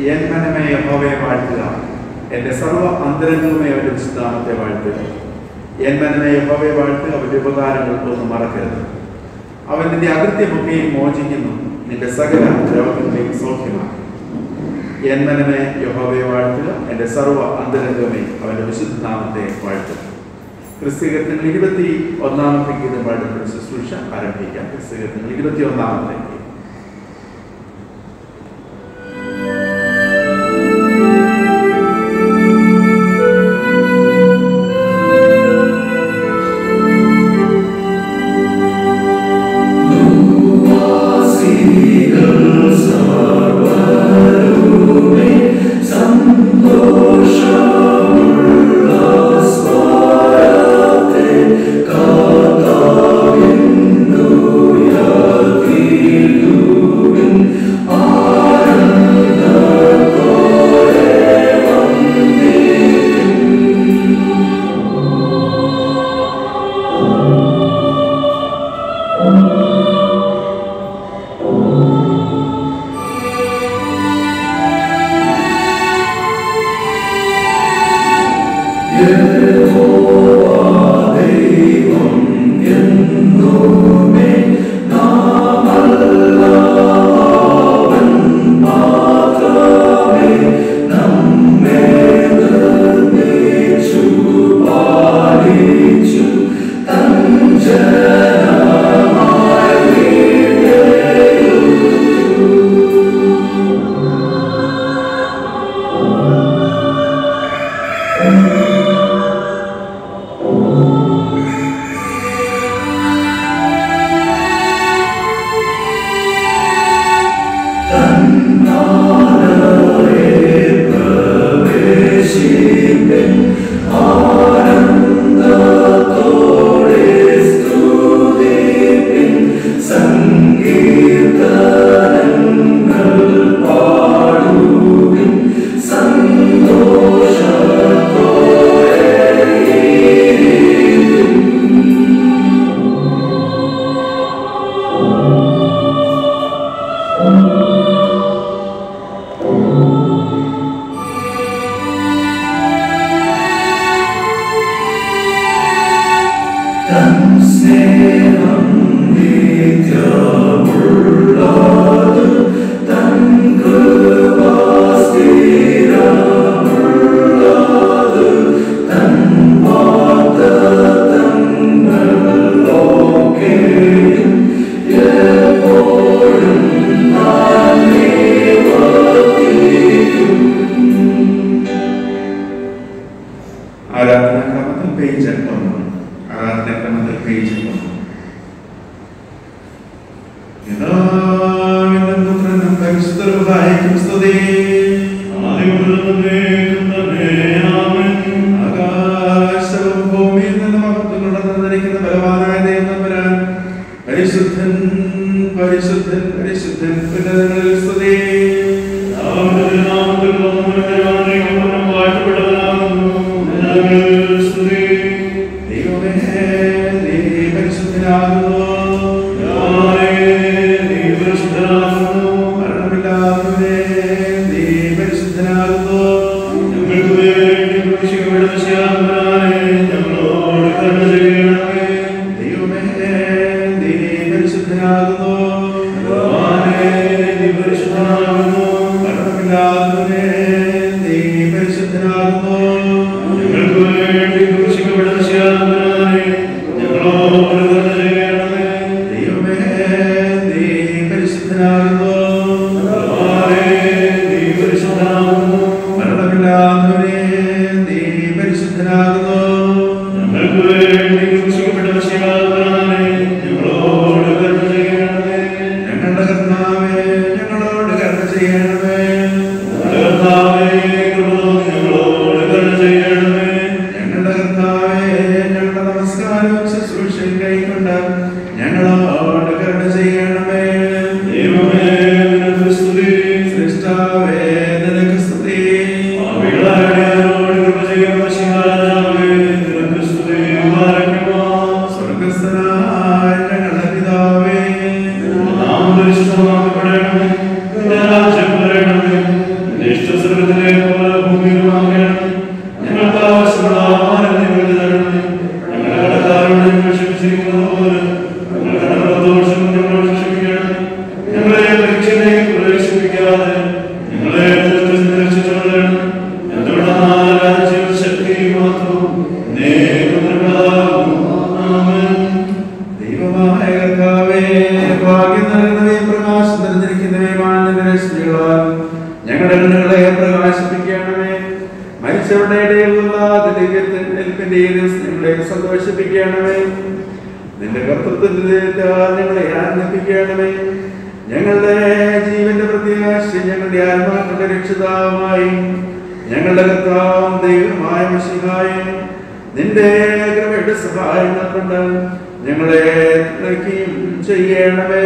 N മനമേ യഹോവയെ വാഴ്ത്തുക എൻ്റെ സർവ്വ അന്തരംഗമേ അവൻ്റെ വിശുദ്ധാമത്തെ വാഴ്ത്തുക എൻ മനമേ യഹോവയെ വാഴ്ത്തുക അവൻ്റെ ഉപകാരങ്ങൾക്കൊന്നും മറക്കരുത് അവൻ നിന്റെ അകൃത്യമൊക്കെയും മോചിക്കുന്നു നിന്റെ സകല രോഗങ്ങളെയും സൗഖ്യമാക്കും എൻ മനമേ യഹോവയെ വാഴ്ത്തുക എൻ്റെ സർവ്വ അന്തരംഗമേ അവൻ്റെ വിശുദ്ധനാമത്തെ വാഴ്ത്തുക ക്രിസ്തീകത്തിൽ ഇരുപത്തി ഒന്നാമത്തെ ഗീതം പാടുന്ന ശുശ്രൂഷ ആരംഭിക്കാം ക്രിസ്തീകത്തിൽ ഇരുപത്തി ഒന്നാമത്തെ ഗീതം ആരാധനാക്രമത്തിൽ പേജ് ഒന്ന് ആരാധനാക്രമത്തിൽ പേജ് ഒന്ന് പിതാവിനും പുത്രനും പരിശുദ്ധരുമായിരിക്കും സ്തുതി ആകാശവും ഭൂമിയിൽ നിന്ന് മഹത്വങ്ങളുടെ നിറഞ്ഞിരിക്കുന്ന ബലവാനായ ദൈവം തമ്പുരാൻ പരിശുദ്ധൻ പരിശുദ്ധൻ പരിശുദ്ധൻ ഉന്നതങ്ങളിൽ സ്തുതി ദൈവമേ നീ പരിശുദ്ധനാകുന്നു മരണമില്ലാത്തവനേ നീ പരിശുദ്ധനാകുന്നു ദൈവമേ നീ പരിശുദ്ധനാകുന്നു ദൈവമായ കർത്താവേ, ഭാഗ്യം നിറഞ്ഞവയും പ്രകാശം നിറഞ്ഞിരിക്കുന്നവയുമായ നിന്റെ രശ്മികളാൽ ഞങ്ങളുടെ കണ്ണുകളെ പ്രകാശിപ്പിക്കണമേ മരിച്ചവരുടെ ഇടയിലുള്ള ദിലീപിന്റെ ഞങ്ങളെ സന്തോഷിപ്പിക്കണമേ നിന്റെ കർത്തൃത്വത്തിന്റെ ഞങ്ങളെ ആനന്ദിപ്പിക്കണമേ ഞങ്ങളുടെ ജീവന്റെ പ്രത്യാശ ഞങ്ങളുടെ ആത്മാക്കളുടെ രക്ഷിതാവുമായി ഞങ്ങളുടെ കർത്താവും ദൈവമായ മിശിഹായും നിന്റെ കൃപയുടെ സഹായങ്ങൾ കൊണ്ട് ഞങ്ങളെ തുണയ്ക്കുകയും ചെയ്യണമേ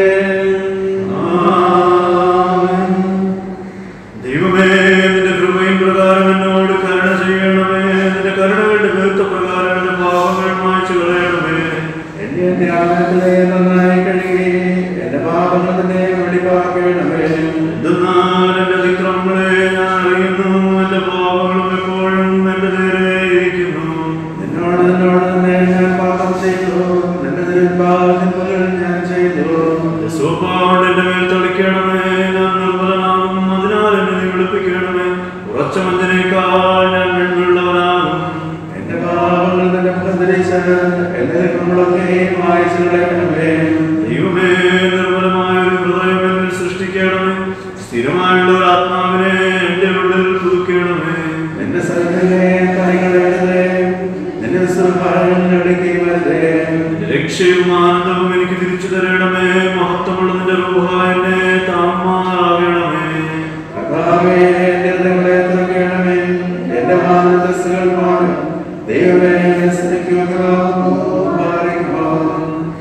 ആമേൻ. ദൈവമേ നിന്റെ കൃപയും പ്രകാരം എന്നോട് കരുണ ചെയ്യണമേ നിന്റെ കരുണകളുടെ വീർത്ത പ്രകാരം എന്റെ പാപങ്ങൾ മായ്ച്ചു കളയണമേ എന്റെ എന്റെ ആനന്ദത്തിലെ നന്നായി കഴുകി എന്റെ പാപങ്ങൾ തന്നെ വെളിവാക്കണമേ എന്തെന്നാൽ എന്റെ അതിക്രമങ്ങളെ ഞാൻ അറിയുന്നു എന്റെ പാപങ്ങളും എപ്പോഴും എന്റെ നേരെ ഇരിക്കുന്നു നിന്നോട് നിന്നോട് തന്നെ ഞാൻ പാപം ചെയ്തു നിന്റെ തിരുപ്പാതിന്മകൾ ഞാൻ ചെയ്തു സ്വഭാവം എന്റെ മേൽ തളിക്കണമേ ഞാൻ നിർമ്മലനാകും അതിനാൽ എന്നെ നീ വിളിപ്പിക്കണമേ ഉറച്ച മഞ്ഞനേക്കാൾ ഞാൻ വെണ്ണുള്ളവനാകും എന്റെ പാപങ്ങൾ നിന്റെ മുഖം ധരിച്ച് എന്റെ നമ്മളൊക്കെ വായിച്ചു കളയണമേ ദൈവമേ നിർമ്മലമായ ഒരു ഹൃദയം എന്നിൽ സൃഷ്ടിക്കണമേ സ്ഥിരമായുള്ള ഒരു ആത്മാവിനെ എന്റെ ഉള്ളിൽ പുതുക്കണമേ നിന്റെ സ്ഥലത്തിലെ തലകളെഴുതേ നിന്റെ സുഖാരങ്ങൾ എടുക്കുകയും വരുതേ എന്റെ രക്ഷയും ആനന്ദവും എനിക്ക് തിരിച്ചു തരണമേ മഹത്വമുള്ള നിന്റെ രൂപ എന്നെ താമാകണമേ കർത്താവേ, എന്റെ ഹൃദയങ്ങളെ തുറക്കണമേ. എന്റെ മാനദസ്സുകൾ മാറും. ദൈവമേ, സ്തുതിക്കുവാനാകുന്നു. പാടിക്കുവാൻ.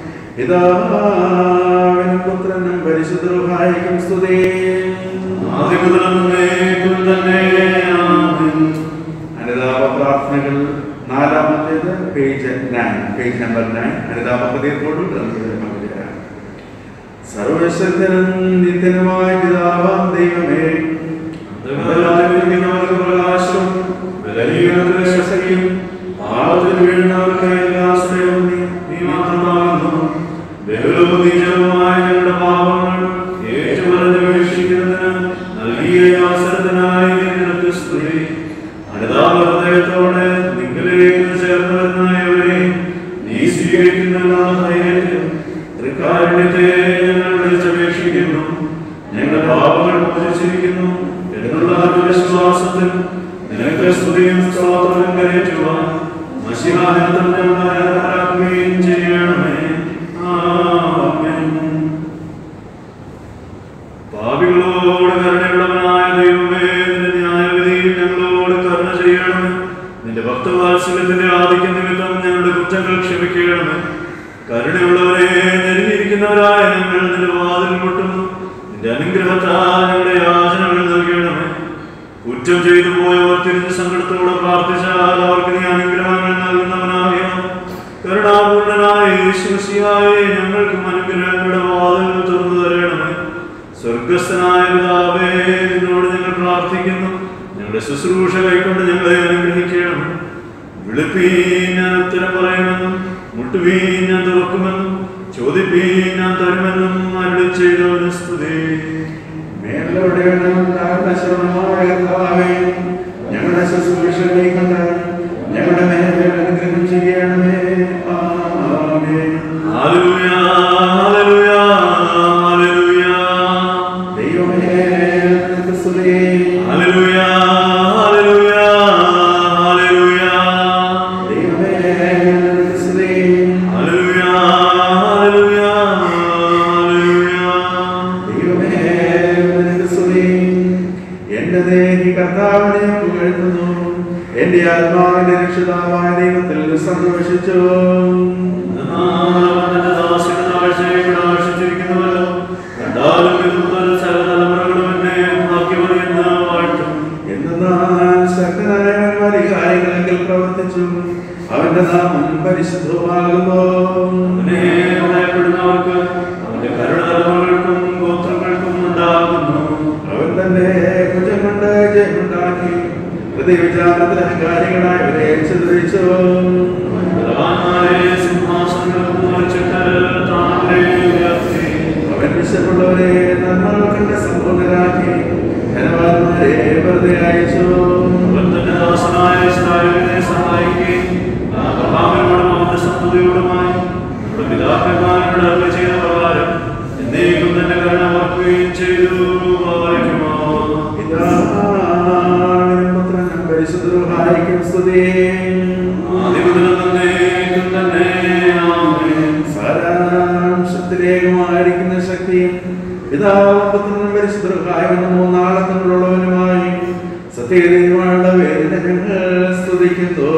പിതാവിനും പുത്രനും പരിശുദ്ധ റൂഹായിക്കും സ്തുതി. ആദിമുതലേക്കും തന്നെ ആമേൻ. അനുതാപ പ്രാർത്ഥനകൾ നാലാമത്തേത് page nine page number nine അനുതാപ പതിയത്തോടും നമുക്ക് പങ്കുചേരാം സർവശക്തനും നിത്യനുമായ പിതാവാം ദൈവമേ അന്ധകാരത്തിലിരിക്കുന്നവർക്ക് പ്രകാശം ബലഹീനതയുടെ ശക്തിയും പാപത്തിൽ വീഴുന്നവർക്ക് എല്ലാ ആശ്രയവും നീ നീ മാത്രമാകുന്നു ബഹുലവും നീചവുമായ ഞങ്ങളുടെ പാപങ്ങൾ ഏറ്റുപറഞ്ഞ് വീക്ഷിക്കുന്നതിന് നൽകിയ ഈ അവസരത്തിനായി നിനക്ക് സ്തുതി അനുതാപ ഹൃദയത്തോടെ നിങ്ങളിലേക്ക് ചേർന്ന് വരുന്ന ഇവരെ നീ സ്വീകരിക്കുന്ന ധൈര്യത്തിൽ തൃക്കാരുണ്യത്തെ ഞങ്ങൾ വിളിച്ചപേക്ഷിക്കുന്നു ഞങ്ങളുടെ പാപങ്ങൾ മോചിച്ചിരിക്കുന്നു എന്നുള്ള വിശ്വാസത്തിൽ നിനക്ക് സ്തുതിയും സ്തോത്രവും കരയറ്റുവാൻ മഷിഹാനന്ദം ഞങ്ങൾ ആരാധിക്കുകയും ചെയ്യണമേ ആമേൻ പാപികളോട് കരുണയുള്ളവനായ ദൈവമേ നിന്റെ ന്യായവിധിയിൽ ഞങ്ങളോട് കരുണ ചെയ്യണമേ നിന്റെ ഭക്തവാത്സല്യത്തിന്റെ ആധിക്യ നിമിത്തം ഞങ്ങളുടെ കുറ്റങ്ങൾ ക്ഷമിക്കണമേ കരുണയുള്ളവരെ നെരുങ്ങിയിരിക്കുന്നവരായ ഞങ്ങൾ നിന്റെ വാതിൽ മുട്ടുന്നു നിന്റെ അനുഗ്രഹത്താൽ ഞങ്ങളുടെ യാചനകൾ നൽകണമേ കുറ്റം ചെയ്തു പോയവർ തിരിഞ്ഞ് സങ്കടത്തോടെ പ്രാർത്ഥിച്ചാൽ അവർക്ക് നീ അനുഗ്രഹങ്ങൾ നൽകുന്നവനായ കരുണാപൂർണനായ യേശുസിയായ ഞങ്ങൾക്കും അനുഗ്രഹങ്ങളുടെ വാതിൽ തുറന്നു തരണമേ സ്വർഗസ്ഥനായ പിതാവേ നിന്നോട് ഞങ്ങൾ പ്രാർത്ഥിക്കുന്നു ഞങ്ങളുടെ ശുശ്രൂഷ കൈക്കൊണ്ട് ഞങ്ങളെ അനുഗ്രഹിക്കണം വിളിപ്പീ ഞാൻ ഉത്തരം പറയുമെന്നും മുട്ടുവീ ഞാൻ തുറക്കുമെന്നും ചോദിപ്പീ ഞാൻ തരുമെന്നും അരുളി ചെയ്തവന് സ്തുതി മേലോടെയും താഴ്ന്നശരണമായ കർത്താവേ, ഞങ്ങളുടെ ശുശ്രൂഷ കൈക്കൊണ്ട് ഞങ്ങളുടെ മേൽ അനുഗ്രഹം ചെയ്യണമേ ആമേൻ. ഹല്ലേലൂയ ഹല്ലേലൂയ ഹല്ലേലൂയ ദൈവമേ നിനക്ക് സ്തുതി. ഹല്ലേലൂയ ഹല്ലേലൂയ ഹല്ലേലൂയ ദൈവമേ നിനക്ക് സ്തുതി. ഹല്ലേലൂയ ഹല്ലേലൂയ ഹല്ലേലൂയ ദൈവമേ നിനക്ക് സ്തുതി. എന്റെ ദേഹി കർത്താവിനെ പുകഴ്ത്തുന്നു എന്റെ ആത്മാവിന്റെ രക്ഷിതാവായ ദൈവത്തിൽ സന്തോഷിച്ചു അവന്റെ ദാസിയുടെ താഴ്ചയെ കടാക്ഷിച്ചിരിക്കുന്നുവല്ലോ. കണ്ടാലും ഇത് മുതൽ സകലതലമുറകളും എന്നെ ഭാഗ്യവതിയെന്ന് വാഴ്ത്തും. എന്നാൽ ശക്തനായവൻ വലിയ കാര്യങ്ങളെങ്കിൽ പ്രവർത്തിച്ചു അവന്റെ നാമം പരിശുദ്ധമാകുന്നു അവനെ ഭയപ്പെടുന്നവർക്ക് അവന്റെ കരുണ തലമുറകൾക്കും ഗോത്രങ്ങൾക്കും ഉണ്ടാകുന്നു. അവൻ തന്റെ ഭുജം കൊണ്ട് ജയമുണ്ടാക്കി ഹൃദയവിചാരത്തിൽ അഹങ്കാരികളായവരെ ചിതറിച്ചു ബലവാന്മാരെ സിംഹാസനങ്ങൾക്ക് മറിച്ചിട്ട് താഴെ ഉയർത്തി. അവൻ വിശപ്പുള്ളവരെ നന്മകൾ കണ്ട് സമ്പൂർണരാക്കി ധനവാന്മാരെ വെറുതെ അയച്ചു അവൻ തന്റെ ദാസനായ ഇസ്രായേലിനെ സഹായിക്കുകയും അബ്രഹാമിനോടും അവന്റെ സന്തതിയോടുമായി നമ്മുടെ പിതാക്കന്മാരോട് അരുളി ചെയ്ത പ്രകാരം എന്നേക്കും തന്നെ കരുണ ഓർക്കുകയും ചെയ്തു പാലിക്കുമോ പിതാവിനും പുത്രനും പരിശുദ്ധരുഹായിക്കും സ്തുതി. ആദിമുതൽ എന്നേക്കും തന്നെ ആമേൻ സാരാംശത്തിലേകമായിരിക്കുന്ന ശക്തിയും പിതാവും പുത്രനും പരിശുദ്ധരുഹായെന്ന മൂന്നാളത്തിനുള്ളവനുമായി സത്യദൈവങ്ങളുടെ വേദന ഞങ്ങൾ സ്തുതിക്കുന്നു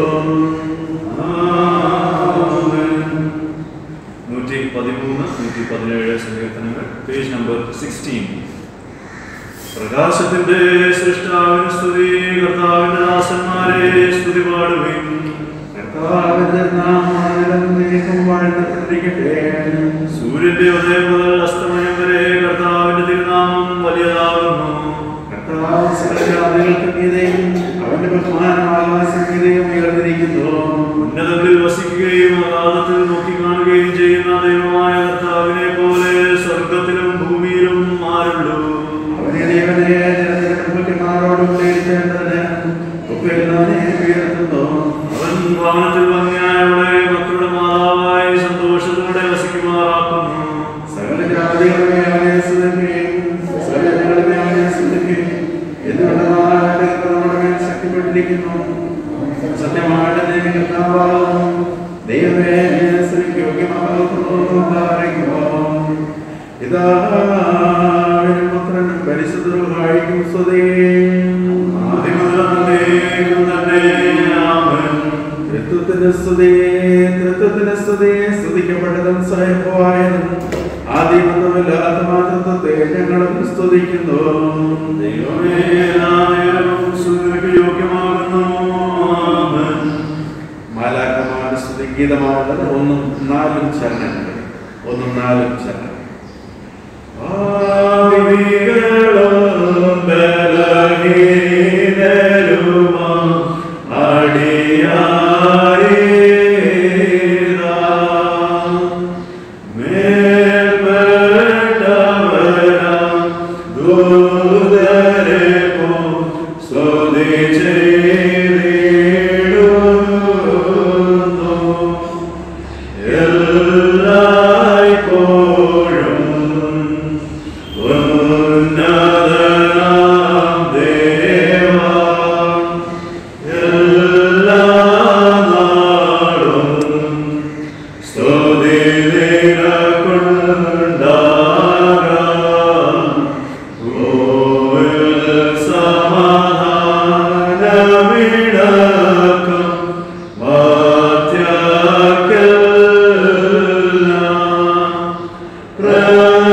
നൂറ്റി പതിമൂന്ന് നൂറ്റി പതിനേഴ് സങ്കീർത്തനങ്ങൾ പേജ് നമ്പർ സിക്സ്റ്റീൻ പ്രകാശത്തിന്റെ സൃഷ്ടാവിന് സ്തുതി കർത്താവിന്റെ ദാസന്മാരെ സ്തുതി പാടുവിൻ കർത്താവിന്റെ നാമം വാഴ്ത്തപ്പെട്ടിരിക്കട്ടെ സൂര്യന്റെ ഉദയം മുതൽ അസ്തമയം വരെ കർത്താവിന്റെ തിരുനാമം വലിയതാകുന്നു കർത്താവ് സകലജാതികൾക്ക് മീതെയും അവന്റെ ബഹുമാനം ആകാശമീതെയും ഉയർന്നിരിക്കുന്നു ഉന്നതങ്ങളിൽ വസിക്കുകയും അഗാധത്തിൽ നോക്കിക്കാണുകയും ചെയ്യുന്ന ദൈവമായ കർത്താവിനെ പോലെ സ്വർഗത്തിലും ഭൂമിയിലും ആരുള്ളൂ അവനെ ദൈവനെ ജനജനമാരോടും ഉയർത്തേണ്ടതിന് ഉപ്പിടുന്നവനെ ഉയർത്തുന്നു അവൻ ഭവനത്തിൽ ഭംഗിയായവളെ മക്കളുടെ മാതാവായി സന്തോഷത്തോടെ വസിക്കുമാറാക്കുന്നു സകല ജാതികളുടെ അവനെ സ്തുതിക്കുകയും സകല ജനങ്ങളുടെ അവനെ സ്തുതിക്കുകയും എന്തുകൊണ്ടെന്നാൽ അവന്റെ കൃപ നമ്മുടെ മേൽ ശക്തിപ്പെട്ടിരിക്കുന്നു സത്യമായിട്ട് ദൈവം കർത്താവാകുന്നു ദൈവമേ സ്ത്രീക്ക് യോഗ്യമാകുന്നു പാലിക്കുമോ പിതാവിനും പുത്രനും പരിശുദ്ധരുമായിരിക്കും സ്തുതി ആദിമുതൽ എന്നേക്കും തന്നെ ആമേൻ. തൃത്വത്തിന് സ്തുതി തൃത്വത്തിന് സ്തുതി സ്തുതിക്കപ്പെട്ടതും സ്വയംഭവായതും ആദ്യമൊന്നുമില്ലാത്ത മാതൃത്വത്തെ ഞങ്ങളും സ്തുതിക്കുന്നു ദൈവമേ എല്ലാ നേരവും സ്തുതിക്ക് യോഗ്യമാകുന്നു ആമേൻ. മാലാക്കമാരുടെ സ്തുതിഗീതമാവുന്നത് ഒന്നും നാലും ചരണങ്ങൾ ഒന്നും നാലും ചരണം ആദികളും ബലഹീനരുമാ അടിയാരീതാ. മേൽപ്പെട്ടവരാം ദൂതരെ പോൽ സ്തുതി ചെയ്തിടുന്നു. എല്ലായ്പ്പോഴും ഉന്നതനാം ദേവാ, എല്ലാ നാളും സ്തുതി നിനക്കുണ്ടാകാം. ഭൂവിൽ സമാധാനമിടക്കം വാത്യാക്കെല്ലാം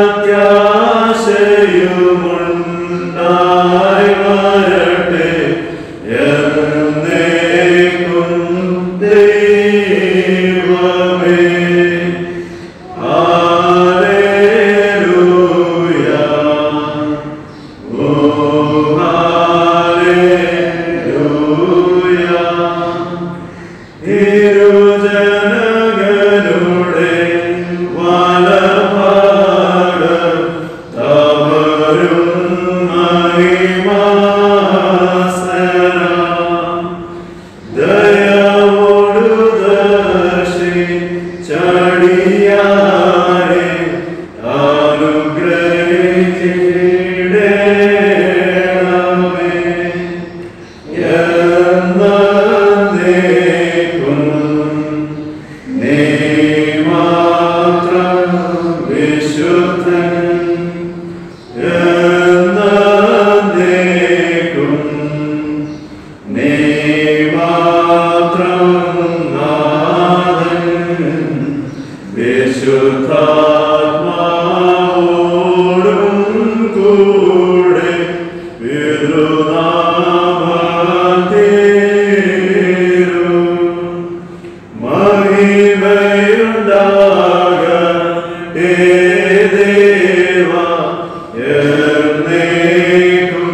പ്രത്യാശയുമുണ്ടായി വരട്ടെ എന്നേക്കും ദൈവമേ ഹല്ലേലൂയ ഓ ഹല്ലേലൂയ തിരുജനകളുടെ വലഭാഗം തവരും മഹിമാസനം. ദയവോടു ദർശിച്ചടിയാരെ അനുഗ്രഹിച്ചിടേണമേ. എന്നേക്കും നീ മാത്രം വിശുദ്ധൻ. എന്നേക്കും നീ മാത്രം നാഥൻ. വിശുദ്ധാത്മാവോടും കൂടെ പിതൃനാമതീരും മഹിമയുണ്ടാകട്ടെ ദേവാ എന്നേക്കും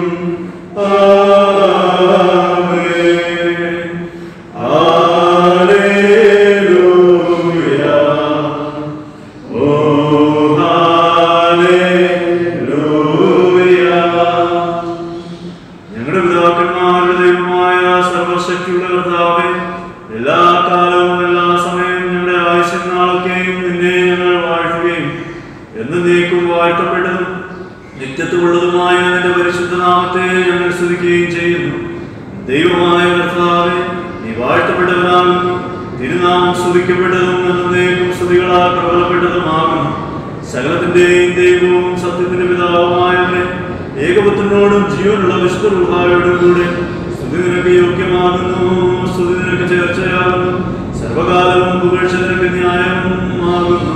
ആമേൻ. ഹല്ലേലൂയ. ഓ ഹല്ലേലൂയ. ഞങ്ങളുടെ പിതാക്കന്മാരുടെ ദൈവമായ സർവശക്തിയുള്ള കർത്താവേ എല്ലാ കാലവും എല്ലാ സമയവും ഞങ്ങളുടെ ആയുഷ്യനാളൊക്കെയും നിന്നെ എന്നേക്കും വാഴ്ത്തപ്പെട്ടതും നിത്യത്വമുള്ളതുമായ നിന്റെ പരിശുദ്ധ നാമത്തെ ഞങ്ങൾ സ്തുതിക്കുകയും ചെയ്യുന്നു ദൈവമായ കർത്താവെ നീ വാഴ്ത്തപ്പെട്ടവനാകുന്നു തിരുനാമം സ്തുതിക്കപ്പെട്ടതും എന്നേക്കും സ്തുതികളാൽ പ്രബലപ്പെട്ടതുമാകുന്നു സകലത്തിന്റെയും ദൈവവും സത്യത്തിന്റെ പിതാവുമായവനെ ഏകപുത്രനോടും ജീവനുള്ള വിശുദ്ധ റുഹായോടും കൂടെ സ്തുതി നിനക്ക് യോഗ്യമാകുന്നു സ്തുതി നിനക്ക് ചേർച്ചയാകുന്നു സർവകാലവും പുകഴ്ച നിനക്ക് ന്യായമാകുന്നു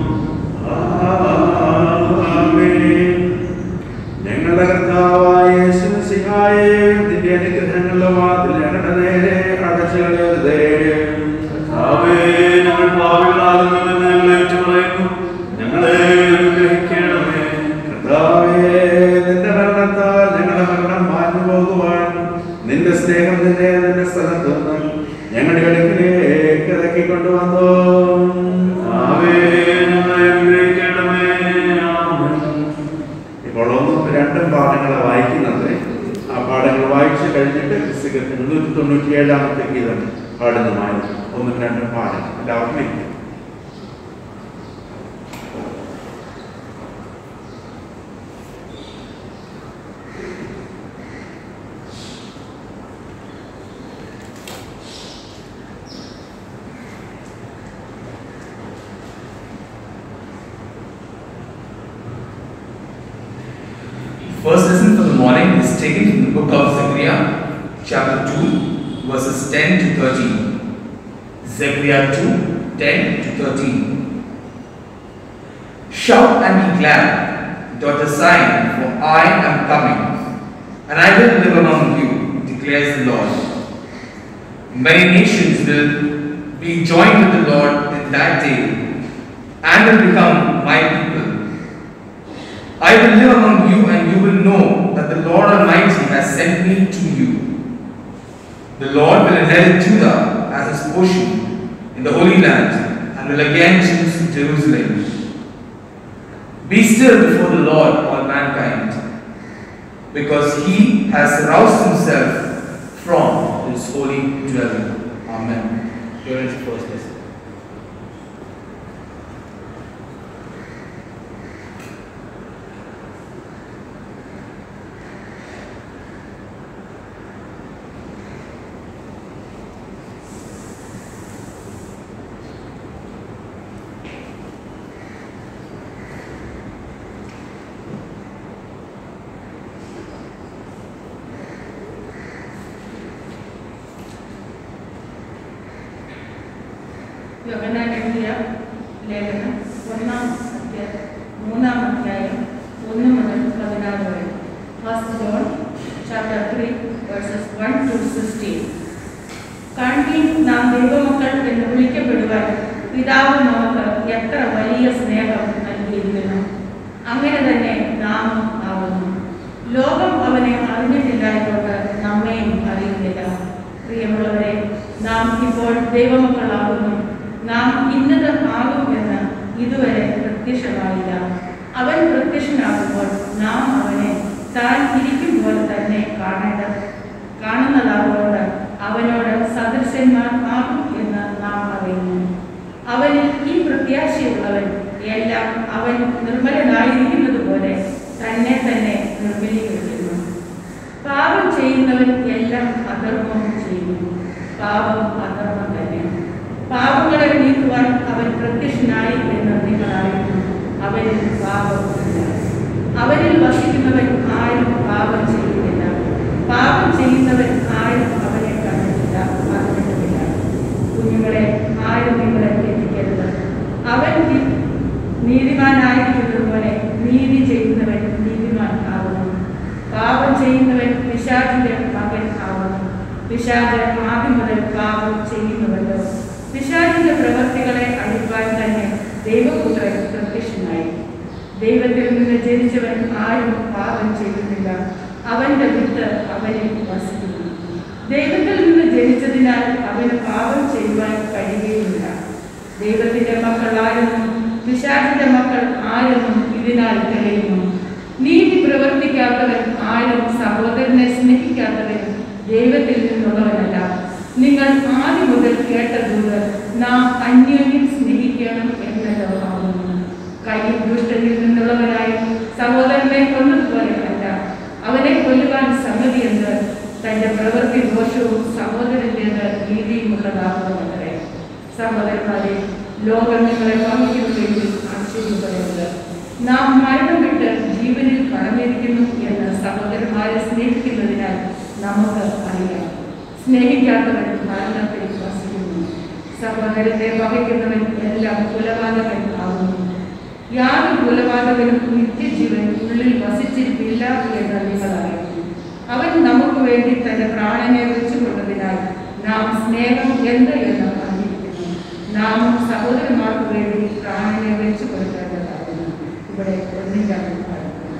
ആമേൻ. ഞങ്ങളുടെ കർത്താവായ യേശുമിശിഹായേ, നിന്റെ അനുഗ്രഹങ്ങളുടെ വാതിൽ ഞങ്ങളുടെ നേരെ അടച്ചു കളയരുതേ. കർത്താവേ, ഞങ്ങൾ പാപികളാകുന്നുവെന്ന് ഞങ്ങൾ ഏറ്റുപറയുന്നു. ഞങ്ങളെ അനുഗ്രഹിക്കണമേ. കർത്താവേ, നിന്റെ മരണത്താൽ ഞങ്ങളുടെ മരണം മാഞ്ഞു പോകുവാൻ നിന്റെ സ്നേഹം നിന്നെ നിന്റെ സ്ഥലത്ത് നിന്ന് ഞങ്ങളുടെ അടുക്കിലേക്ക് ഇറക്കിക്കൊണ്ടുവന്നു കർത്താവേ, ഞങ്ങളെ അനുഗ്രഹിക്കണമേ. ആമേൻ. ഇപ്പോൾ ഒന്നും രണ്ടും പാഠങ്ങളെ വായിക്കുന്നത് ആ പാഠങ്ങൾ വായിച്ചു കഴിഞ്ഞിട്ട് ക്രിസ്തുക്ക് മുന്നൂറ്റി തൊണ്ണൂറ്റി ഏഴാമത്തെ ഗീതം പാടുന്നതുമായി ഒന്നും രണ്ടും പാഠങ്ങൾ എല്ലാവർക്കും ഇരിക്കും First lesson for the morning is taken from the book of Zechariah, chapter 2, verses 10 to 13. Zechariah 2, 10 to 13. Shout and be glad, daughter Zion, for I am coming, and I will live among you, declares the Lord. Many nations will be joined with the Lord in that day, and will become my people. I will live among you, and you will know that the Lord Almighty has sent me to you. The Lord will inherit Judah as his portion in the Holy Land, and will again choose Jerusalem. Be still before the Lord, all mankind, because he has roused himself from his holy dwelling. Amen. Here is the first lesson. യോഹന്നാൻ എഴുതിയ ലേഖനം ഒന്നാം അധ്യായം മൂന്നാം അധ്യായം ഒന്ന് മുതൽ പതിനാറ് വരെ first John chapter three verses one two sixteen കണ്ടീൻ നാം ദൈവമക്കൾ എന്ന് വിളിക്കപ്പെടുവാൻ പിതാവ് നമുക്ക് എത്ര വലിയ സ്നേഹം നൽകിയിരിക്കുന്നു അങ്ങനെ തന്നെ നാം ആവുന്നു ലോകം അവനെ അറിഞ്ഞിട്ടില്ലായതുകൊണ്ട് നമ്മെയും അറിയുന്നില്ല പ്രിയമുള്ളവരെ നാം ഇപ്പോൾ ദൈവമക്കളാകുന്നു നാം ഇന്നത് ആകും എന്ന് ഇതുവരെ പ്രത്യക്ഷമായില്ല അവൻ പ്രത്യക്ഷനാകുമ്പോൾ നാം അവനെ താൻ ഇരിക്കും പോലെ തന്നെ കാണേണ്ടത് കാണുന്നതാകൊണ്ട് അവനോട് സദൃശന്മാർ ആകും എന്ന് നാം അറിയുന്നു അവനിൽ ഈ പ്രത്യാശയുള്ളവൻ എല്ലാം അവൻ നിർമ്മലനായിരിക്കുന്നത് പോലെ തന്നെ തന്നെ നിർമ്മലീകരിക്കുന്നു പാപം ചെയ്യുന്നവൻ എല്ലാം അധർമ്മവും ചെയ്യുന്നു പാപം അധർമ്മം തന്നെ പാപങ്ങളെ നീക്കുവാൻ അവൻ പ്രത്യക്ഷനായി എന്ന് നിങ്ങൾ അറിയുന്നു അവനിൽ പാപമില്ല അവനിൽ വസിക്കുന്നവൻ ആരും പാപം ചെയ്യുന്നില്ല പാപം ചെയ്യുന്നവൻ ആരും അവനെ കണ്ടിട്ടില്ല അറിഞ്ഞിട്ടില്ല കുഞ്ഞുങ്ങളെ ആരും നിങ്ങളെ തെറ്റിക്കരുത് അവൻ നി- നീതിമാനായിരിക്കുന്നത് പോലെ നീതി ചെയ്യുന്നവൻ നീതിമാൻ ആകുന്നു പാപം ചെയ്യുന്നവൻ പിശാചിന്റെ മകൻ ആകുന്നു പിശാച് ആദ്യം മുതൽ പാപം ചെയ്യുന്നുവല്ലോ പിശാചിന്റെ പ്രവൃത്തികളെ അഴിപ്പാൻ തന്നെ ദൈവപുത്രൻ പ്രത്യക്ഷനായി ദൈവത്തിൽ നിന്ന് ജനിച്ചവൻ ആരും പാപം ചെയ്യുന്നില്ല അവന്റെ വിത്ത് അവനിൽ വസിക്കുന്നു ദൈവത്തിൽ നിന്ന് ജനിച്ചതിനാൽ അവന് പാപം ചെയ്യുവാൻ കഴിയുകയില്ല ദൈവത്തിന്റെ മക്കൾ ആരെന്നും പിശാചിന്റെ മക്കൾ ആരെന്നും ഇതിനാൽ തെളിയുന്നു നീതി പ്രവർത്തിക്കാത്തവൻ ആരും സഹോദരനെ സ്നേഹിക്കാത്തവൻ ദൈവത്തിൽ നിന്നുള്ളവനല്ല നിങ്ങൾ ആദ്യം മുതൽ കേട്ടതുകൊണ്ട് നാം അന്യോന്യം സ്നേഹിക്കണം എന്നല്ലോ ആകുന്നു കയ്യും ദുഷ്ടനിൽ നിന്നുള്ളവനായി സഹോദരനെ കൊന്നതുപോലെയല്ല അവനെ കൊല്ലുവാൻ സമ്മതി എന്ന് തന്റെ പ്രവൃത്തി ദോഷവും സഹോദരൻ്റെത് നീതിയുമുള്ളതാകുമെന്നത്രേ സഹോദരന്മാരെ ലോകം നിങ്ങളെ വഹിക്കുന്നുവെങ്കിൽ ആശ്ചര്യപ്പെടുന്നത് നാം മരണം വിട്ട് ജീവനിൽ കടന്നിരിക്കുന്നു എന്ന് സഹോദരന്മാരെ സ്നേഹിക്കുന്നതിനാൽ നമുക്ക് അറിയാം സ്നേഹിക്കാത്തവൻ മരണത്തിൽ വസിക്കുന്നു സഹോദരത്തെ വഹിക്കുന്നവൻ എല്ലാം കുലപാതകൻ ആകുന്നു യാതൊരു കുലപാതകനും നിത്യജീവൻ ഉള്ളിൽ വസിച്ചിരിക്കില്ല എന്ന് നിങ്ങൾ അറിയുന്നു അവൻ നമുക്ക് വേണ്ടി തന്റെ പ്രാണനെ വെച്ചുകൊണ്ടതിനാൽ നാം സ്നേഹം എന്ത് എന്ന് അറിഞ്ഞിരിക്കുന്നു നാമും സഹോദരന്മാർക്ക് വേണ്ടി പ്രാണനെ വെച്ചു കൊടുക്കേണ്ടതാകുന്നു ഇവിടെ ഒന്നിച്ചാണ് പറയുന്നത്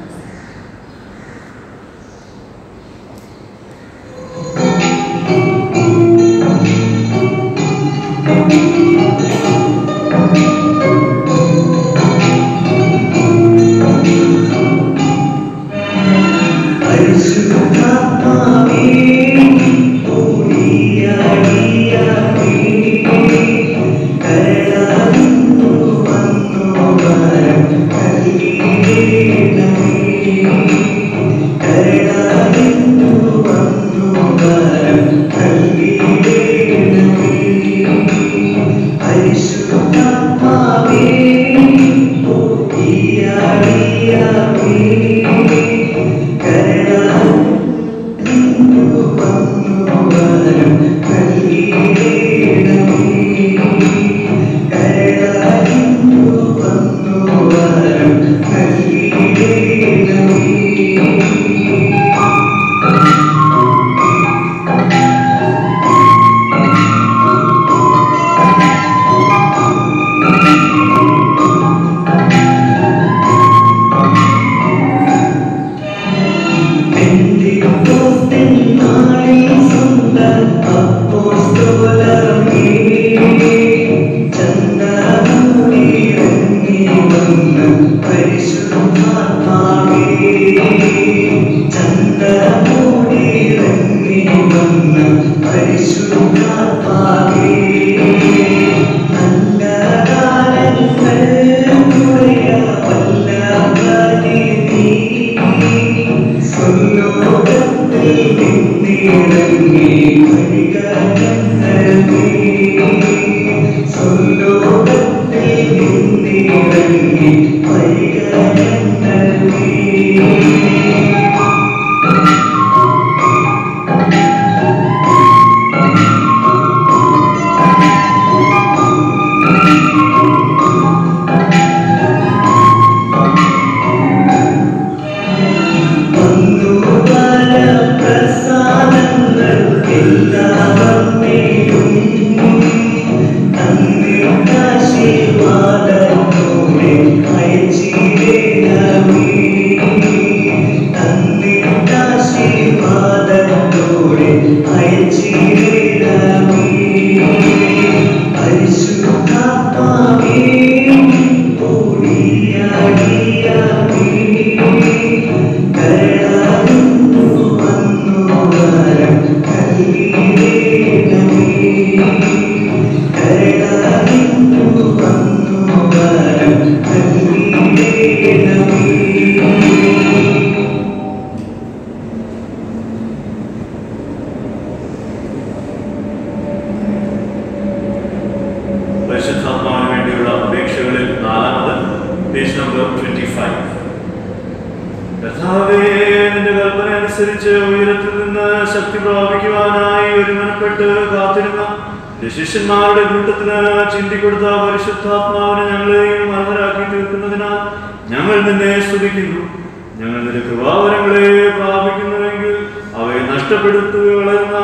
പരിശുദ്ധാത്മാവിന് വേണ്ടിയുള്ള അപേക്ഷകളിൽ നാലാമത് പേജ് നമ്പർ ട്വന്റി ഫൈവ് കർത്താവേ നിന്റെ കൽപ്പന അനുസരിച്ച് ഉയരത്തിൽ നിന്ന് ശക്തി പ്രാപിക്കുവാനായി ഒരുമനപ്പെട്ട് കാത്തിരുന്ന നിന്റെ ശിഷ്യന്മാരുടെ കൂട്ടത്തിന് ചിന്തിക്കൊടുത്ത പരിശുദ്ധാത്മാവിനെ ഞങ്ങളെയും അർഹരാക്കി തീർക്കുന്നതിനാൽ ഞങ്ങൾ നിന്നെ സ്തുതിക്കുന്നു ഞങ്ങൾ നിന്റെ കൃപാവരങ്ങളെ പ്രാപിക്കുന്നുവെങ്കിൽ അവയെ നഷ്ടപ്പെടുത്തുക വളരുന്ന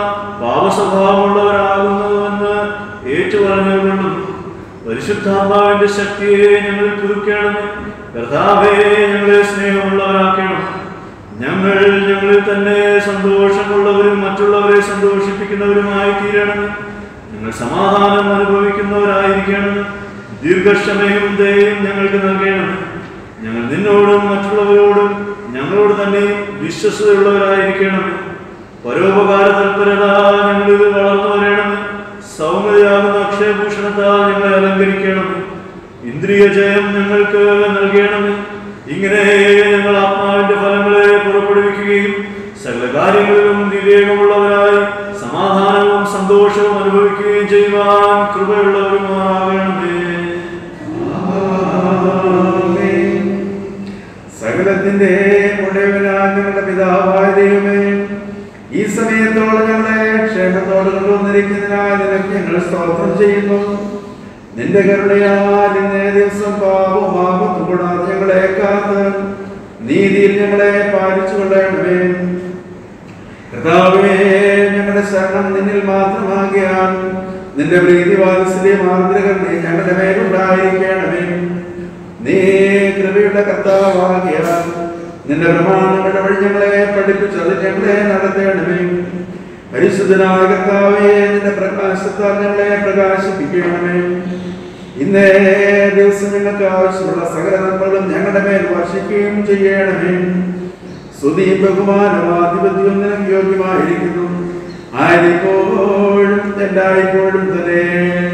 പാപസ്വഭാവമുള്ളവരാകുന്നുവെന്ന് ഏറ്റുപറഞ്ഞുകൊള്ളുന്നു പരിശുദ്ധാത്മാവിന്റെ ശക്തിയെ ഞങ്ങൾ പുതുക്കണമേ കർത്താവേ ഞങ്ങളെ സ്നേഹമുള്ളവരാക്കണം ഞങ്ങൾ ഞങ്ങളിൽ തന്നെ സന്തോഷമുള്ളവരും മറ്റുള്ളവരെ സന്തോഷിപ്പിക്കുന്നവരുമായി തീരണം ഞങ്ങൾ സമാധാനം അനുഭവിക്കുന്നവരായിരിക്കണം ദീർഘക്ഷമയും ദയയും ഞങ്ങൾക്ക് നൽകണം ഞങ്ങൾ നിന്നോടും മറ്റുള്ളവരോടും ഞങ്ങളോട് തന്നെ വിശ്വസതയുള്ളവരായിരിക്കണം പരോപകാര തൽപരത ഞങ്ങളിൽ വളർന്നു വരണം സൗമ്യതയാകുന്ന അക്ഷയഭൂഷണത്താൽ ഞങ്ങളെ അലങ്കരിക്കണം ഇന്ദ്രിയ ജയം ഞങ്ങൾക്ക് നൽകണമേ ഇങ്ങനെ ഞങ്ങൾ ആത്മാവിന്റെ ഫലങ്ങളെ പുറപ്പെടുവിക്കുകയും സകല കാര്യങ്ങളിലും വിവേകമുള്ളവരായി സമാധാനവും സന്തോഷവും അനുഭവിക്കുകയും ചെയ്യുവാൻ കൃപയുള്ളവരുമാകണമേ സകലത്തിന്റെ ഉടയവനായ ഞങ്ങളുടെ പിതാവായ ദൈവമേ ഈ സമയത്തോടെ ഞങ്ങളെ ക്ഷേമത്തോടെ കൊണ്ടുവന്നിരിക്കുന്നതിനായി നിനക്ക് ഞങ്ങൾ സ്തോത്രം ചെയ്യുന്നു നിന്റെ കരുണയാൽ ഇന്നേ ദിവസം പാപവും ആപത്തും കൂടാതെ ഞങ്ങളെ കാത്ത് നീതിയിൽ ഞങ്ങളെ പാലിച്ചു കൊള്ളണമേ കർത്താവേ ഞങ്ങളുടെ ശരണം നിന്നിൽ മാത്രമാകിയാൽ നിന്റെ പ്രീതി വാത്സല്യം ആർദ്രകരണേ ഞങ്ങളുടെ മേലുണ്ടായിരിക്കണമേ നീ കൃപയുടെ കർത്താവാകിയാൽ നിന്റെ പ്രമാണങ്ങളുടെ വഴി ഞങ്ങളെ പഠിപ്പിച്ച് അത് ഞങ്ങളെ നടത്തേണമേ പരിശുദ്ധനായ കർത്താവേ നിന്റെ പ്രകാശത്താൽ ഞങ്ങളെ പ്രകാശിപ്പിക്കണമേ ഇന്നേ ദിവസം ഞങ്ങൾക്ക് ആവശ്യമുള്ള സകല നന്മകളും ഞങ്ങളുടെ മേൽ വർഷിക്കുകയും ചെയ്യണമേ സ്തുതിയും ബഹുമാനവും ആധിപത്യവും നിനക്ക് യോഗ്യമായിരിക്കുന്നു ആയിരിപ്പോഴും എല്ലായ്പ്പോഴും തന്നെ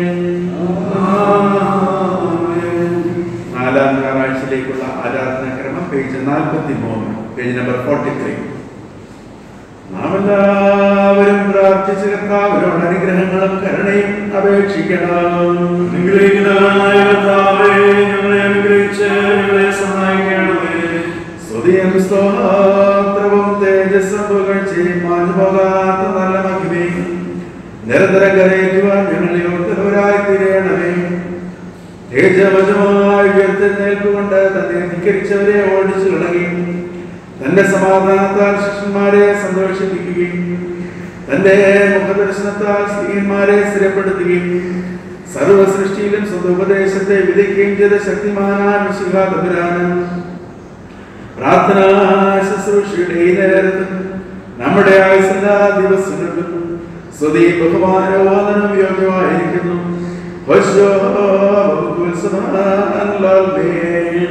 നാലാം ഞായറാഴ്ചയിലേക്കുള്ള ആരാധനാക്രമം പേജ് നാൽപ്പത്തി മൂന്ന് പേജ് നമ്പർ ഫോർട്ടി ത്രീ നാം എല്ലാവരും പ്രാർത്ഥിച്ച കർത്താവിനോട് അനുഗ്രഹങ്ങളും കരുണയും അപേക്ഷിക്കണം അനുഗ്രഹിക്കുന്നവനായ കർത്താവേ, ഞങ്ങളെ അനുഗ്രഹിച്ച് ഞങ്ങളെ സഹായിക്കണമേ സ്തുതിയും സ്തോത്രവും തേജസ്സും പുകഴ്ചയും മാഞ്ഞുപോകാത്ത നല്ല മഹിമയും നിരന്തരം കരയേറ്റുവാൻ ഞങ്ങൾ യോഗ്യതവരായി തീരണമേ തേജവശമായി ഉയർത്തെഴുന്നേൽപ്പ് കൊണ്ട് തന്നെ ധിക്കരിച്ചവരെ ഓടിച്ചു കളയുകയും തന്റെ സമാധാനത്താൽ ശിഷ്യന്മാരെ സന്തോഷിപ്പിക്കുകയും തന്റെ മുഖദർശനത്താൽ സ്ത്രീയന്മാരെ സ്ഥിരപ്പെടുത്തുകയും സർവ സൃഷ്ടിയിലും സ്വന്തം ഉപദേശത്തെ വിധിക്കുകയും ചെയ്ത ശക്തിമാനായ മിശിഹാതപുരാനും പ്രാർത്ഥന ശുശ്രൂഷയുടെ ഈ നേരത്ത് നമ്മുടെ ആയുസെല്ലാ ദിവസങ്ങളിലും സ്തുതി ബഹുമാനവാദനം യോഗ്യമായിരിക്കുന്നു വശോ ബഹുത്സവാൻ ലാൽമേൻ.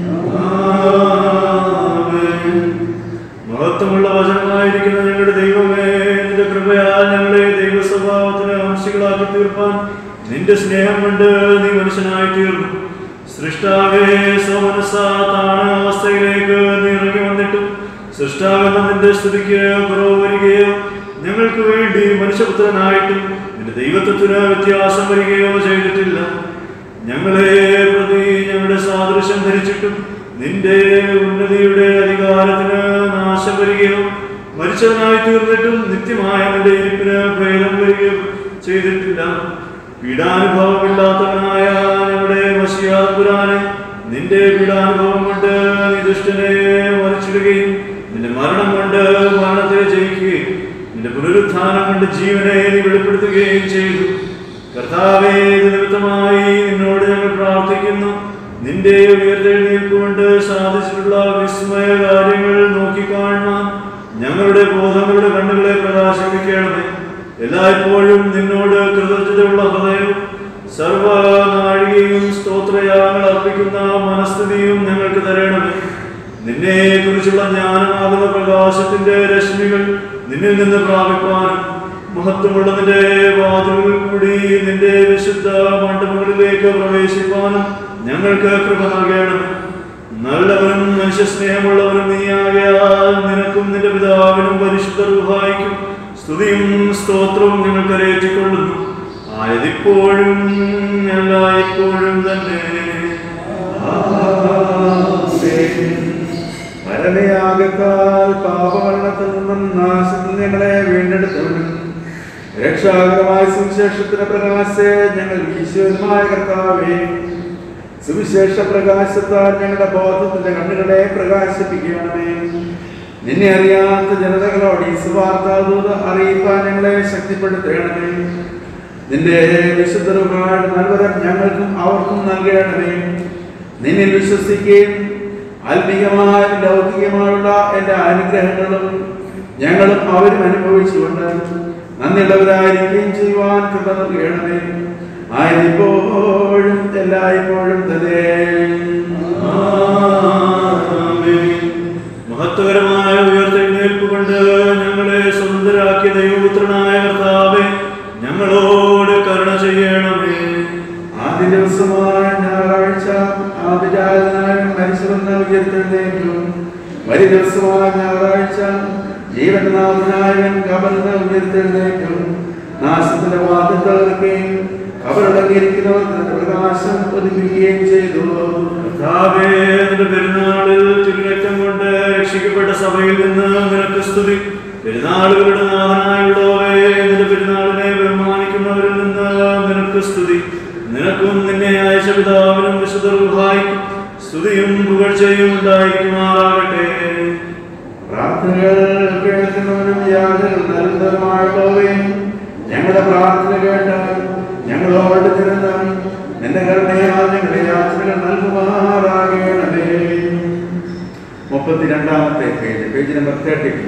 ആമേൻ. മഹത്വമുള്ള വചനമായിരിക്കുന്ന ഞങ്ങളുടെ ദൈവമേ നിന്റെ കൃപയാൽ ഞങ്ങളെ ദൈവ സ്വഭാവത്തിന് അംശികളാക്കി തീർപ്പാൻ നിന്റെ സ്നേഹം കൊണ്ട് നീ മനുഷ്യനായി തീർന്നു സൃഷ്ടാവേ സോമനസ താണ അവസ്ഥയിലേക്ക് നീ ഇറങ്ങി വന്നിട്ടും സൃഷ്ടാവെന്ന നിന്റെ സ്തുതിക്ക് കുറവ് വരികയോ ഞങ്ങൾക്ക് വേണ്ടി മനുഷ്യപുത്രനായിട്ടും നിന്റെ ദൈവത്വത്തിന് വ്യത്യാസം വരികയോ ചെയ്തിട്ടില്ല ഞങ്ങളെ പ്രതി ഞങ്ങളുടെ സാദൃശ്യം ധരിച്ചിട്ടും നിന്റെ ഉന്നതിയുടെ അധികാരത്തിന് നാശം വരികയോ മരിച്ചവനായി തീർന്നിട്ടും നിത്യമായ നിന്റെ ഇരിപ്പിന് ഭേദം വരികയോ ചെയ്തിട്ടില്ല പീഡാനുഭവമില്ലാത്തവനായ ഞങ്ങളുടെ മസിയാപുരാനെ നിന്റെ പീഡാനുഭവം കൊണ്ട് നീ ദുഷ്ടനെ മറിച്ചിടുകയും നിന്റെ മരണം കൊണ്ട് മരണത്തെ ജയിക്കുകയും നിന്റെ പുനരുത്ഥാനം കൊണ്ട് ജീവനെ നീ വെളിപ്പെടുത്തുകയും ചെയ്തു കർത്താവേ ഇത് നിമിത്തമായി നിന്നോട് ഞങ്ങൾ പ്രാർത്ഥിക്കുന്നു നിന്റെ ഉയർത്തെഴുന്നേൽപ്പ് കൊണ്ട് സാധിച്ചിട്ടുള്ള വിസ്മയ കാര്യങ്ങൾ നോക്കിക്കാണുവാൻ ഞങ്ങളുടെ ബോധങ്ങളുടെ കണ്ണുകളെ പ്രകാശിപ്പിക്കണമേ എല്ലായ്പ്പോഴും നിന്നോട് കൃതജ്ഞതയുള്ള ഹൃദയവും സർവനാഴികയും സ്തോത്രയാഗങ്ങൾ അർപ്പിക്കുന്ന മനസ്ഥിതിയും ഞങ്ങൾക്ക് തരണമേ നിന്നെ കുറിച്ചുള്ള ജ്ഞാനമാകുന്ന പ്രകാശത്തിന്റെ രശ്മികൾ നിന്നിൽ നിന്ന് പ്രാപിപ്പാനും മഹത്വമുള്ളതിന്റെ വാതിലുകൾ കൂടി നിന്റെ വിശുദ്ധ മണ്ഡപങ്ങളിലേക്ക് പ്രവേശിപ്പാനും ഞങ്ങൾക്ക് കൃപ നൽകണം നല്ലവനും മനുഷ്യസ്നേഹമുള്ളവനും നീയാകയാൽ നിനക്കും നിന്റെ പിതാവിനും പരിശുദ്ധ രൂപായിക്കും സ്തുതിയും സ്തോത്രവും ഞങ്ങൾ കരയേറ്റിക്കൊള്ളുന്നു ആയതിപ്പോഴും എല്ലായ്പ്പോഴും തന്നെ പരമയാഗത്താൽ പാപമരണത്തിൽ നിന്നും നാശത്തിൽ ഞങ്ങളെ വീണ്ടെടുത്തവനും രക്ഷാകരമായ സുവിശേഷത്തിന്റെ പ്രകാശത്തെ ഞങ്ങൾ ഈശ്വരമായ കർത്താവേ സുവിശേഷ പ്രകാശത്താൽ ഞങ്ങളുടെ ബോധത്തിന്റെ കണ്ണുകളെ പ്രകാശിപ്പിക്കണമേ നിന്നെ അറിയാത്ത ജനതകളോട് ഈ സുവാർത്താദൂത അറിയിപ്പാൻ ഞങ്ങളെ ശക്തിപ്പെടുത്തണമേ നിന്റെ വിശുദ്ധരുമായിട്ട് നൽവരം ഞങ്ങൾക്കും അവർക്കും നൽകണമേ നിന്നിൽ വിശ്വസിക്കുകയും ആത്മീയമായ ലൗകികമായുള്ള എല്ലാ അനുഗ്രഹങ്ങളും ഞങ്ങളും അവരും അനുഭവിച്ചുകൊണ്ട് നന്ദിയുള്ളവരായിരിക്കുകയും ചെയ്യുവാൻ കൃപ നൽകണമേ ആയതിപ്പോഴും എല്ലായ്പ്പോഴും തന്നെ ആമേൻ. മഹത്വകരമായ ഉയർത്തെഴുന്നേൽപ്പ് കൊണ്ട് ഞങ്ങളെ സ്വതന്ത്രരാക്കിയ ദൈവപുത്രനായ കർത്താവേ ഞങ്ങളോട് കരുണ ചെയ്യണമേ ആദ്യ ദിവസമായ ഞായറാഴ്ച ഉയർത്തെഴുന്നേറ്റു വലിയ ദിവസമായ ഞായറാഴ്ച ജീവന്റെ നാഥനായവൻ കബലിന് ഉയർത്തെഴുന്നേറ്റു നാശത്തിന്റെ വാതിൽ തകർക്കുകയും കബറടങ്ങിയിരിക്കുന്നവർക്ക് പ്രകാശം ഒതുക്കുകയും ചെയ്തു കർത്താവേ, നിന്റെ പെരുന്നാളിൽ തിരുരക്തം കൊണ്ട് രക്ഷിക്കപ്പെട്ട സഭയിൽ നിന്ന് നിനക്ക് സ്തുതി പെരുന്നാളുകളുടെ നാഥനായുള്ളവേ നിന്റെ പെരുന്നാളിനെ ബഹുമാനിക്കുന്നവരിൽ നിന്ന് നിനക്ക് സ്തുതി നിനക്കും നിന്നെ അയച്ച പിതാവിനും വിശുദ്ധ റുഹായിക്കും സ്തുതിയും പുകഴ്ചയും ഉണ്ടായിരിക്കുമാറാകട്ടെ പ്രാർത്ഥനകൾ കേൾക്കുന്നവനും യാതൊരു നൽകുന്നതുമായുള്ളവേ ഞങ്ങളുടെ പ്രാർത്ഥന കേട്ട് ഞങ്ങളോട് തിരുന്ന് നിന്റെ കരുണയാൽ ഞങ്ങളുടെ യാത്രകൾ നൽകുമാറാകണമേ മുപ്പത്തിരണ്ടാമത്തെ page page number thirty two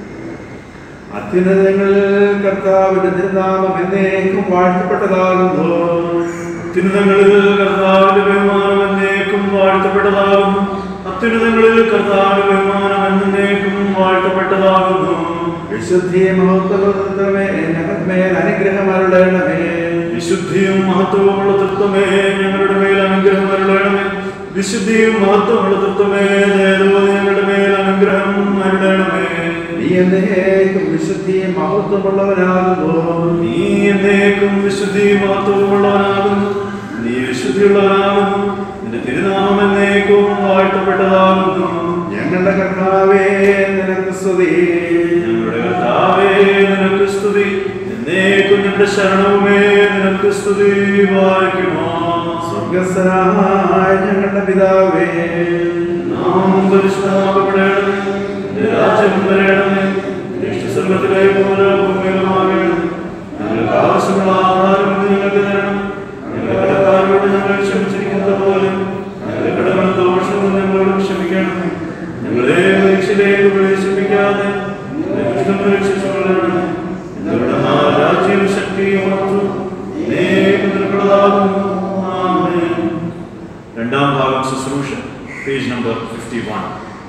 അത്യുന്നതങ്ങൾ കർത്താവിന്റെ തിരുനാമം എന്നേക്കും വാഴ്ത്തപ്പെട്ടതാകുന്നു അത്യുന്നതങ്ങളിൽ കർത്താവിന്റെ ബഹുമാനം എന്നേക്കും വാഴ്ത്തപ്പെട്ടതാകുന്നു അത്യുന്നതങ്ങളിൽ കർത്താവിന്റെ ബഹുമാനം എന്നേക്കും വാഴ്ത്തപ്പെട്ടതാകുന്നു വിശുദ്ധിയെ മഹത്വമേ ഞങ്ങൾമേൽ അനുഗ്രഹം അരുളണമേ വിശുദ്ധിയും മഹത്വമുള്ള തത്വമേ ഞങ്ങളുടെ മേൽ അനുഗ്രഹം അരുളണമേ വിശുദ്ധിയും മഹത്വമുള്ള തത്വമേ ദയതോടെ ഞങ്ങളുടെ മേൽ അനുഗ്രഹം അരുളണമേ നീ എന്നേക്കും വിശുദ്ധിയും മഹത്വമുള്ളവനാകുന്നു നീ എന്നേക്കും വിശുദ്ധി മഹത്വമുള്ളവനാകുന്നു നീ വിശുദ്ധിയുള്ളവനാകുന്നു നിന്റെ തിരുനാമം എന്നേക്കും വാഴ്ത്തപ്പെട്ടതാകുന്നു ഞങ്ങളുടെ കർത്താവേ നിനക്ക് സ്തുതി ഞങ്ങളുടെ കർത്താവേ നിനക്ക് സ്തുതി എന്നേക്കും നിന്റെ ശരണവുമേ നിനക്ക് സ്തുതി വായിക്കുമോ സ്വർഗസ്ഥനായ ഞങ്ങളുടെ പിതാവേ നാം പരിശുദ്ധമാകപ്പെടണമേ നിന്റെ രാജ്യം വരണമേ നിന്റെ ഇഷ്ടസർഗത്തിലെ പോലെ ഭൂമിയിലുമാകണം ഞങ്ങൾക്ക് ആവശ്യമുള്ള ആഹാരം ഇന്ന് ഞങ്ങൾക്ക് തരണം ഞങ്ങളുടെ കടക്കാരോട് ഞങ്ങൾ ക്ഷമിച്ചിരിക്കുന്നത് പോലെ ഞങ്ങളുടെ കടകൾ ദോഷവും ഞങ്ങളോട് ക്ഷമിക്കണം ഞങ്ങളെ പരീക്ഷയിലേക്ക് പ്രവേശിപ്പിക്കാതെ ഞങ്ങളെ ദുഷ്ടം രക്ഷിച്ചുകൊള്ളണം ഞങ്ങളുടെ രാജ്യവും ശക്തിയും മഹത്വവും എന്നേക്കും നിനക്കുള്ളതാകുന്നു. ആമേൻ. രണ്ടാം ഭാഗം ശുശ്രൂഷ പേജ് നമ്പർ ഫിഫ്റ്റി വൺ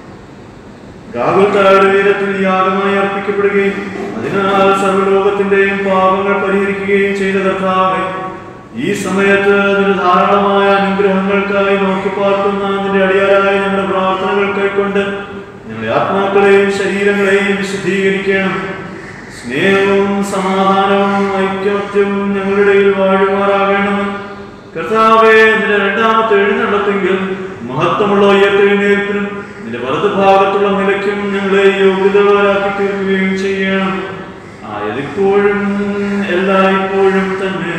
ഗാഗുൽത്തായുടെ വീരത്തിൽ യാഗമായി അർപ്പിക്കപ്പെടുകയും അതിനാൽ സർവ്വലോകത്തിന്റെയും പാപങ്ങൾ പരിഹരിക്കുകയും ചെയ്ത കർത്താവെ ഈ സമയത്ത് നിന്റെ ധാരാളമായ അനുഗ്രഹങ്ങൾക്കായി നോക്കി പാർക്കുന്ന നിന്റെ അടിയാരായ ഞങ്ങളുടെ പ്രാർത്ഥനകൾ കൈക്കൊണ്ട് ഞങ്ങളുടെ ആത്മാക്കളെയും ശരീരങ്ങളെയും വിശുദ്ധീകരിക്കണം സ്നേഹവും സമാധാനവും ഐക്യത്യവും ഞങ്ങളുടെ ഇടയിൽ വാഴുമാറാകണമെന്ന് കർത്താവേ നിന്റെ രണ്ടാമത്തെ എഴുന്നള്ളത്തെങ്കിൽ മഹത്വമുള്ള ഉയർത്തെഴുന്നേൽപ്പിനും നിന്റെ വലതുഭാഗത്തുള്ള നിലയ്ക്കും ഞങ്ങളെ യോഗ്യതകളാക്കി തീർക്കുകയും ചെയ്യണം ആയതിപ്പോഴും എല്ലായ്പ്പോഴും തന്നെ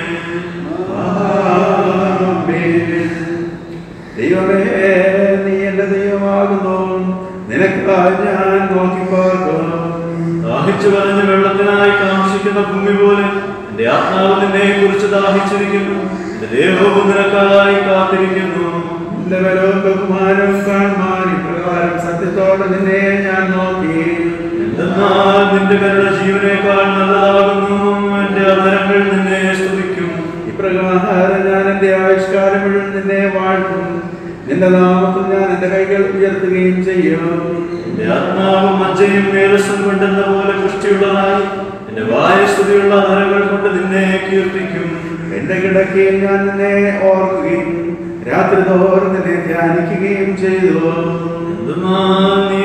ആമേൻ. ദൈവമേ നീ എന്റെ ദൈവമാകുന്നു നിനക്കായി ഞാൻ നോക്കി പാർക്കും ദാഹിച്ചു വരഞ്ഞ വെള്ളത്തിനായി കാക്ഷിക്കുന്ന ഭൂമി പോലെ എന്റെ ആത്മാവ് നിന്നെ കുറിച്ച് ദാഹിച്ചിരിക്കുന്നു എന്റെ ദേഹവും നിനക്കായി കാത്തിരിക്കുന്നു നിന്റെ ബലവും ബഹുമാനവും കാണുവാൻ ഇപ്രകാരം സത്യത്തോടെ നിന്നെ ഞാൻ നോക്കി എന്തെന്നാൽ നിന്റെ കരുണ ജീവനേക്കാൾ നല്ലതാകുന്നു എന്റെ അധരങ്ങൾ നിന്നെ സ്തുതിക്കും ഇപ്രകാരം ഞാൻ എന്റെ ആവിഷ്കാരം മുഴുവൻ നിന്നെ വാഴ്ത്തും നിന്റെ നാമത്തിൽ ഞാൻ എന്റെ കൈകൾ ഉയർത്തുകയും ചെയ്യും എന്റെ ആത്മാവ് മജ്ജയും മേധസ്സും കൊണ്ടെന്ന പോലെ പുഷ്ടിയുള്ളതായി എന്റെ വായസ്തുതിയുള്ള അധരങ്ങൾ കൊണ്ട് നിന്നെ കീർത്തിക്കും എന്റെ കിടക്കയിൽ ഞാൻ നിന്നെ ഓർക്കുകയും രാത്രി തോറും നിന്നെ ധ്യാനിക്കുകയും ചെയ്തു എന്തെന്നാൽ നീ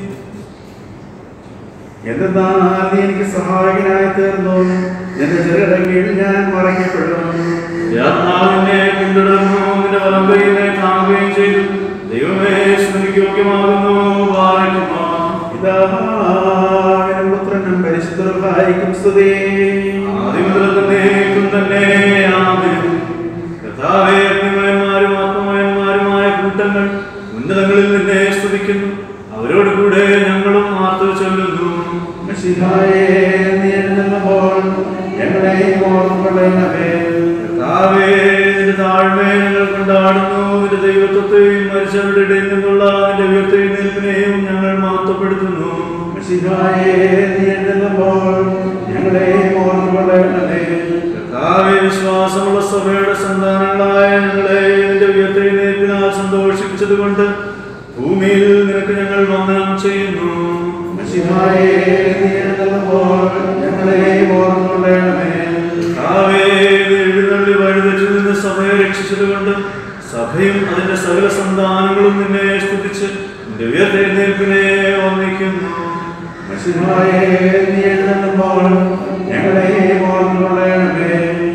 എന്തെന്നാൽ നീ എനിക്ക് സഹായകനായി തീർന്നു നിന്റെ ചെറുകിടയിൽ ഞാൻ മറയ്ക്കപ്പെടും എന്റെ ആത്മാവിനെ പിന്തുടർന്നു നിന്റെ വലമ്പയിനെ താങ്ങുകയും ചെയ്തു ദൈവമേ സ്മൃതിക്ക് യോഗ്യമാകുന്നു വായിക്കുമോ പിതാവിനും പുത്രനും പരിശുദ്ധർഹായിക്കും സ്തുതി ആദിമുതൽ തന്നേക്കും തന്നെ ആമേൻ. കർത്താവേ, അഗ്നിമയന്മാരും ആത്മമയന്മാരുമായ കൂട്ടങ്ങൾ ഉന്നതങ്ങളിൽ നിന്നെ സ്തുതിക്കുന്നു അവരോട് കൂടെ ഞങ്ങളും ആർത്തു ചൊല്ലുന്നു മിശിഹായേ, നീ എഴുന്നള്ളുമ്പോൾ ഞങ്ങളെയും ഓർമ്മപ്പെടണമേ കർത്താവേ, നിന്റെ താഴ്മയെ ഞങ്ങൾ കൊണ്ടാടുന്നു നിന്റെ ദൈവത്വത്തെയും മരിച്ചവരുടെ ഇടയിൽ നിന്നുള്ള നിന്റെ ഉയർത്തെഴുന്നേൽപ്പിനെയും ഞങ്ങൾ മഹത്വപ്പെടുത്തുന്നു മിശിഹായേ, നീ എഴുന്നള്ളുമ്പോൾ ഞങ്ങളെയും ഓർമ്മപ്പെടണമേ കർത്താവേ, വിശ്വാസമുള്ള സഭയുടെ സന്താനങ്ങളായ ഞങ്ങളെ നിന്റെ ഉയർത്തെഴുന്നേൽപ്പിനാൽ സന്തോഷിപ്പിച്ചതുകൊണ്ട് ഭൂമിയിൽ നിനക്ക് ഞങ്ങൾ വന്ദനം ചെയ്യുന്നു മിശിഹായേ, നീ എഴുന്നള്ളുമ്പോൾ ഞങ്ങളെയും ഓർമ്മപ്പെടണമേ കർത്താവേ, നീ എഴുന്നള്ളി വഴിതെറ്റിൽ നിന്ന് സഭയെ രക്ഷിച്ചതുകൊണ്ട് സഭയും അതിന്റെ സകല സന്താനങ്ങളും നിന്നെ സ്തുതിച്ച് നിന്റെ ഉയർത്തെഴുന്നേൽപ്പിനെ വന്ദിക്കുന്നു മഷിഹായേ, നീ എഴുന്നള്ളുമ്പോൾ ഞങ്ങളെ ഓർത്തുകൊള്ളണമേ.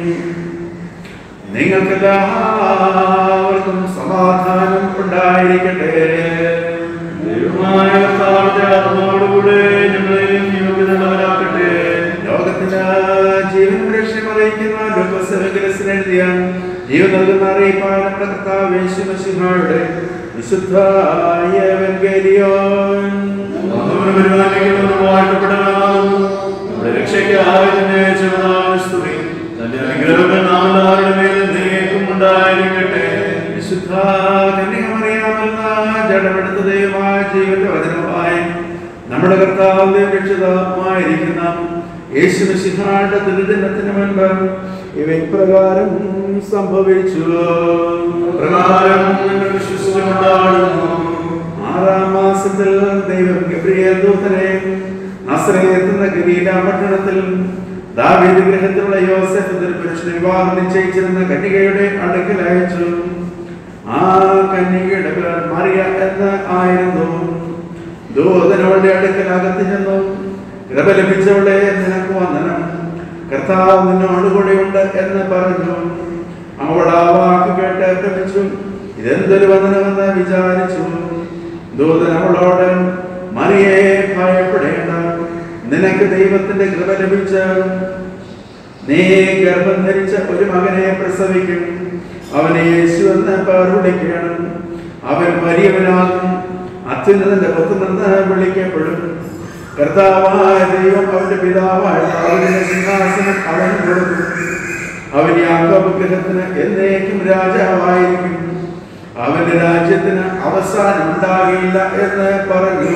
നിങ്ങൾക്കെല്ലാവർക്കും സമാധാനം ഉണ്ടായിരിക്കട്ടെ ദൈവമായ കർത്താവിന്റെ ആത്മാവോടുകൂടെ ഞങ്ങളെയും യോഗ്യതയുള്ളവരാക്കട്ടെ ലോകത്തിന് ജീവൻ രക്ഷയും അറിയിക്കുന്ന ലോകസഹഗ്രസിന് എഴുതിയ ജീവൻ നൽകുന്ന അറിയിപ്പായ നമ്മുടെ കർത്താവ് യേശുമസിഹായുടെ വിശുദ്ധായ എവങ്കേലിയോൻ. വന്നവനും പരിപാലിക്കുന്നവനും വാഴ്ത്തപ്പെട്ടവനാകുന്നു. നമ്മുടെ രക്ഷയ്ക്ക് ആവിധനെ ചെറുതായ സ്തുതി. തന്റെ അനുഗ്രഹങ്ങൾ നാം എല്ലാവരുടെ മേലും നീക്കും ഉണ്ടായിരിക്കട്ടെ. വിശുദ്ധ കന്യകമറിയാമെന്ന ജഡമെടുത്ത ദൈവമായ ജീവന്റെ വചനമായി നമ്മുടെ കർത്താവിന്റെ രക്ഷിതാവുമായിരിക്കുന്ന യേശുമിശിഹായുടെ തിരുദിനത്തിന് മുൻപ് ഇവ ഇപ്രകാരം സംഭവിച്ചു പ്രകാരം ഞങ്ങൾ വിശ്വസിച്ചുകൊണ്ടാടുന്നു. ആറാം മാസത്തിൽ ദൈവം ഗബ്രിയേൽ ദൂതനെ നസ്രയത്തുന്ന ഗലീല പട്ടണത്തിൽ ദാവീദ് ഗൃഹത്തിലുള്ള യോസെഫ് എന്നൊരു പുരുഷനെ വിവാഹം നിശ്ചയിച്ചിരുന്ന കന്യകയുടെ അടുക്കൽ അയച്ചു ആ കന്യകയുടെ പേർ മറിയ എന്ന് ആയിരുന്നു ദൂതനവളുടെ അടുക്കൽ അകത്ത് ചെന്നു കൃപ ലഭിച്ചവളെ നിനക്ക് വന്ദനം കർത്താവ് നിന്നോട് കൂടെയുണ്ട് എന്ന് പറഞ്ഞു അവൾ ആ വാക്ക് കേട്ട് ഭ്രമിച്ചു ഇതെന്തൊരു വന്ദനമെന്ന് വിചാരിച്ചു ദൂതൻ അവളോട് മറിയെ ഭയപ്പെടേണ്ട നിനക്ക് ദൈവത്തിന്റെ കൃപ ലഭിച്ച നീ ഗർഭം ധരിച്ച ഒരു മകനെ പ്രസവിക്കും അവനെ യേശു എന്ന് പേർ വിളിക്കണം അവൻ വലിയവനാകും അത്യുന്നതന്റെ പുത്രനെന്ന് വിളിക്കപ്പെടും കർത്താവായ ദൈവം അവന്റെ പിതാവായ ദാവീദിന്റെ സിംഹാസനം അവൻ കൊടുക്കും അവൻ യാക്കോബ് ഗൃഹത്തിന് എന്നേക്കും രാജാവായിരിക്കും അവന്റെ രാജ്യത്തിന് അവസാനം ഉണ്ടാകില്ല എന്ന് പറഞ്ഞു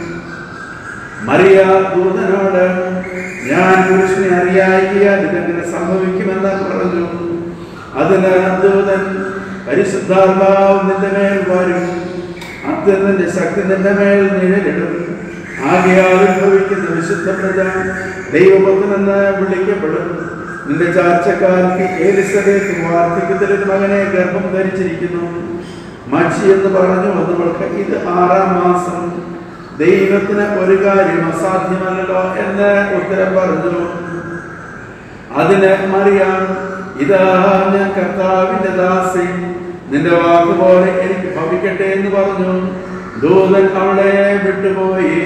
മറിയ ദൂതനോട് ഞാൻ പുരുഷനെ അറിയായികയാൽ ഇതെങ്ങനെ സംഭവിക്കുമെന്ന് പറഞ്ഞു അതിന് ദൂതൻ പരിശുദ്ധാത്മാവ് നിന്റെ മേൽ വരും അത്യന്തന്റെ ശക്തി നിന്റെ മേൽ നിഴലിടും ആകെയാൽ ഉത്ഭവിക്കുന്ന വിശുദ്ധ പ്രജ ദൈവപുത്രനെന്ന് വിളിക്കപ്പെടും നിന്റെ ചാർച്ചക്കാർക്ക് ഏലിസബേത്ത് വാർദ്ധക്യത്തിൽ ഒരു മകനെ ഗർഭം ധരിച്ചിരിക്കുന്നു മച്ചി എന്ന് പറഞ്ഞു വന്നവൾക്ക് ഇത് ആറാം മാസം ദൈവത്തിന് ഒരു കാര്യം അസാധ്യമല്ലല്ലോ എന്ന് ഉത്തരം പറഞ്ഞു അതിന് മറിയാം ഇതാ ഞാൻ കർത്താവിന്റെ ദാസി നിന്റെ വാക്കുപോലെ എനിക്ക് ഭവിക്കട്ടെ എന്ന് പറഞ്ഞു ദൂതൻ അവളെ വിട്ടുപോയി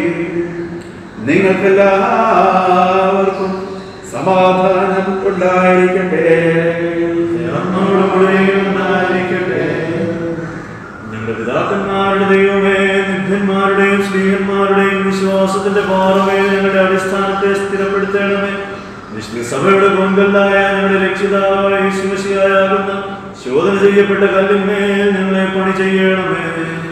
നിങ്ങൾക്കെല്ലാവർക്കും സമാധാനം ഉണ്ടായിരിക്കട്ടെ നമ്മോട് കൂടെയും ഉണ്ടായിരിക്കട്ടെ. ഞങ്ങളുടെ പിതാക്കന്മാരുടെ ദൈവമേ നിഭ്യന്മാരുടെയും സ്ത്രീയന്മാരുടെയും വിശ്വാസത്തിന്റെ പാറമേൽ ഞങ്ങളുടെ അടിസ്ഥാനത്തെ സ്ഥിരപ്പെടുത്തണമേ വിഷ്ണു സഭയുടെ കൊങ്കല്ലായ ഞങ്ങളുടെ രക്ഷിതാവായ യേശുമശിയായാകുന്ന ശോധന ചെയ്യപ്പെട്ട കല്ലിന്മേൽ ഞങ്ങളെ പണി ചെയ്യണമേ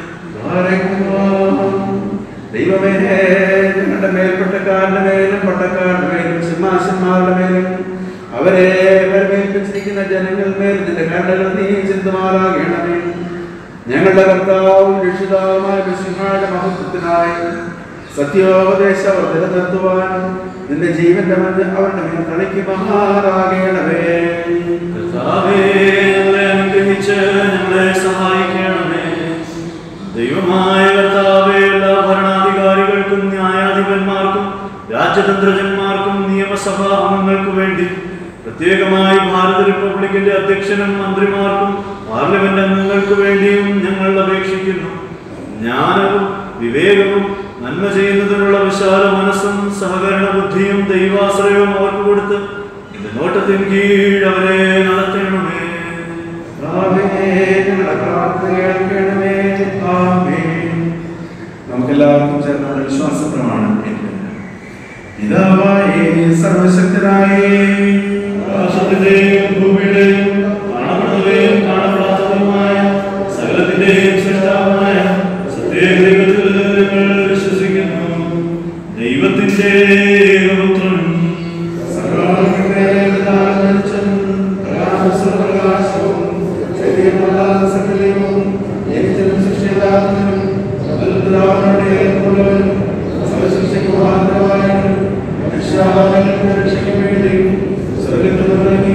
ദൈവമേ ഞങ്ങളുടെ മേൽപ്പെട്ടക്കാരുടെ മേലും പട്ടക്കാരുടെ മേലും സിംഹാസന്മാരുടെ മേലും അവരെ വരവേൽപ്പിച്ചിരിക്കുന്ന ജനങ്ങൾ മേൽ നിന്റെ കണ്ണുകൾ നീ ചിന്തമാറാകണമേ ഞങ്ങളുടെ കർത്താവും രക്ഷിതാവുമായ വിശുഹായുടെ മഹത്വത്തിനായി സത്യോപദേശ അവർ നിലനിർത്തുവാൻ നിന്റെ ജീവന്റെ മഞ്ഞ് അവരുടെ മേൽ തളിക്കുമാറാകണമേ കർത്താവേ, ഞങ്ങളെ അനുഗ്രഹിച്ച് ഞങ്ങളെ സഹായിക്കണമേ ദൈവമായ കർത്താവേ എല്ലാ ഭരണാധികാരികൾക്കും ന്യായാധിപന്മാർക്കും രാജ്യതന്ത്രജന്മാർക്കും നിയമസഭാ അംഗങ്ങൾക്ക് വേണ്ടി പ്രത്യേകമായി ഭാരത റിപ്പബ്ലിക്കിന്റെ അധ്യക്ഷനും മന്ത്രിമാർക്കും പാർലമെന്റ് അംഗങ്ങൾക്ക് വേണ്ടിയും ഞങ്ങൾ അപേക്ഷിക്കുന്നു ജ്ഞാനവും വിവേകവും നന്മ ചെയ്യുന്നതിനുള്ള വിശാല മനസ്സും സഹകരണ ബുദ്ധിയും ദൈവാശ്രയവും അവർക്ക് കൊടുത്ത് എന്റെ നോട്ടത്തിന് കീഴ് അവരെ നടത്തണമേ ആമേൻ. ഞങ്ങളുടെ പ്രാർത്ഥന കേൾക്കണമേ. ആമേൻ. നമുക്കെല്ലാവർക്കും ചേർന്നുള്ള വിശ്വാസ പ്രമാണം ഏറ്റുചൊല്ലാം. പിതാവായ സർവശക്തനായ ആകാശത്തിന്റെയും ഭൂമിയുടെയും കാണപ്പെടുന്നവയും കാണപ്പെടാത്തതുമായ സകലത്തിന്റെയും സൃഷ്ടാവായ സത്യേകദൈവത്തിൽ ഞങ്ങൾ വിശ്വസിക്കുന്നു ദൈവത്തിന്റെ ഏകപുത്രൻ സർവ്വലോകത്തെ പിതാവിനും പ്രകാശവും ശരീരമല്ലാത്ത സകലവും ജനിച്ചതും സൃഷ്ടിയില്ലാത്തതും അതിർപ്പിതാവിനോട് ഏർപ്പെടുന്നവനും സർവശിക്ഷയ്ക്ക് മഹാന്തരവായവനും മനുഷ്യാവകാശങ്ങൾക്ക് രക്ഷയ്ക്ക് വേണ്ടി സ്വർഗ്ഗത്തിൽ തുടങ്ങി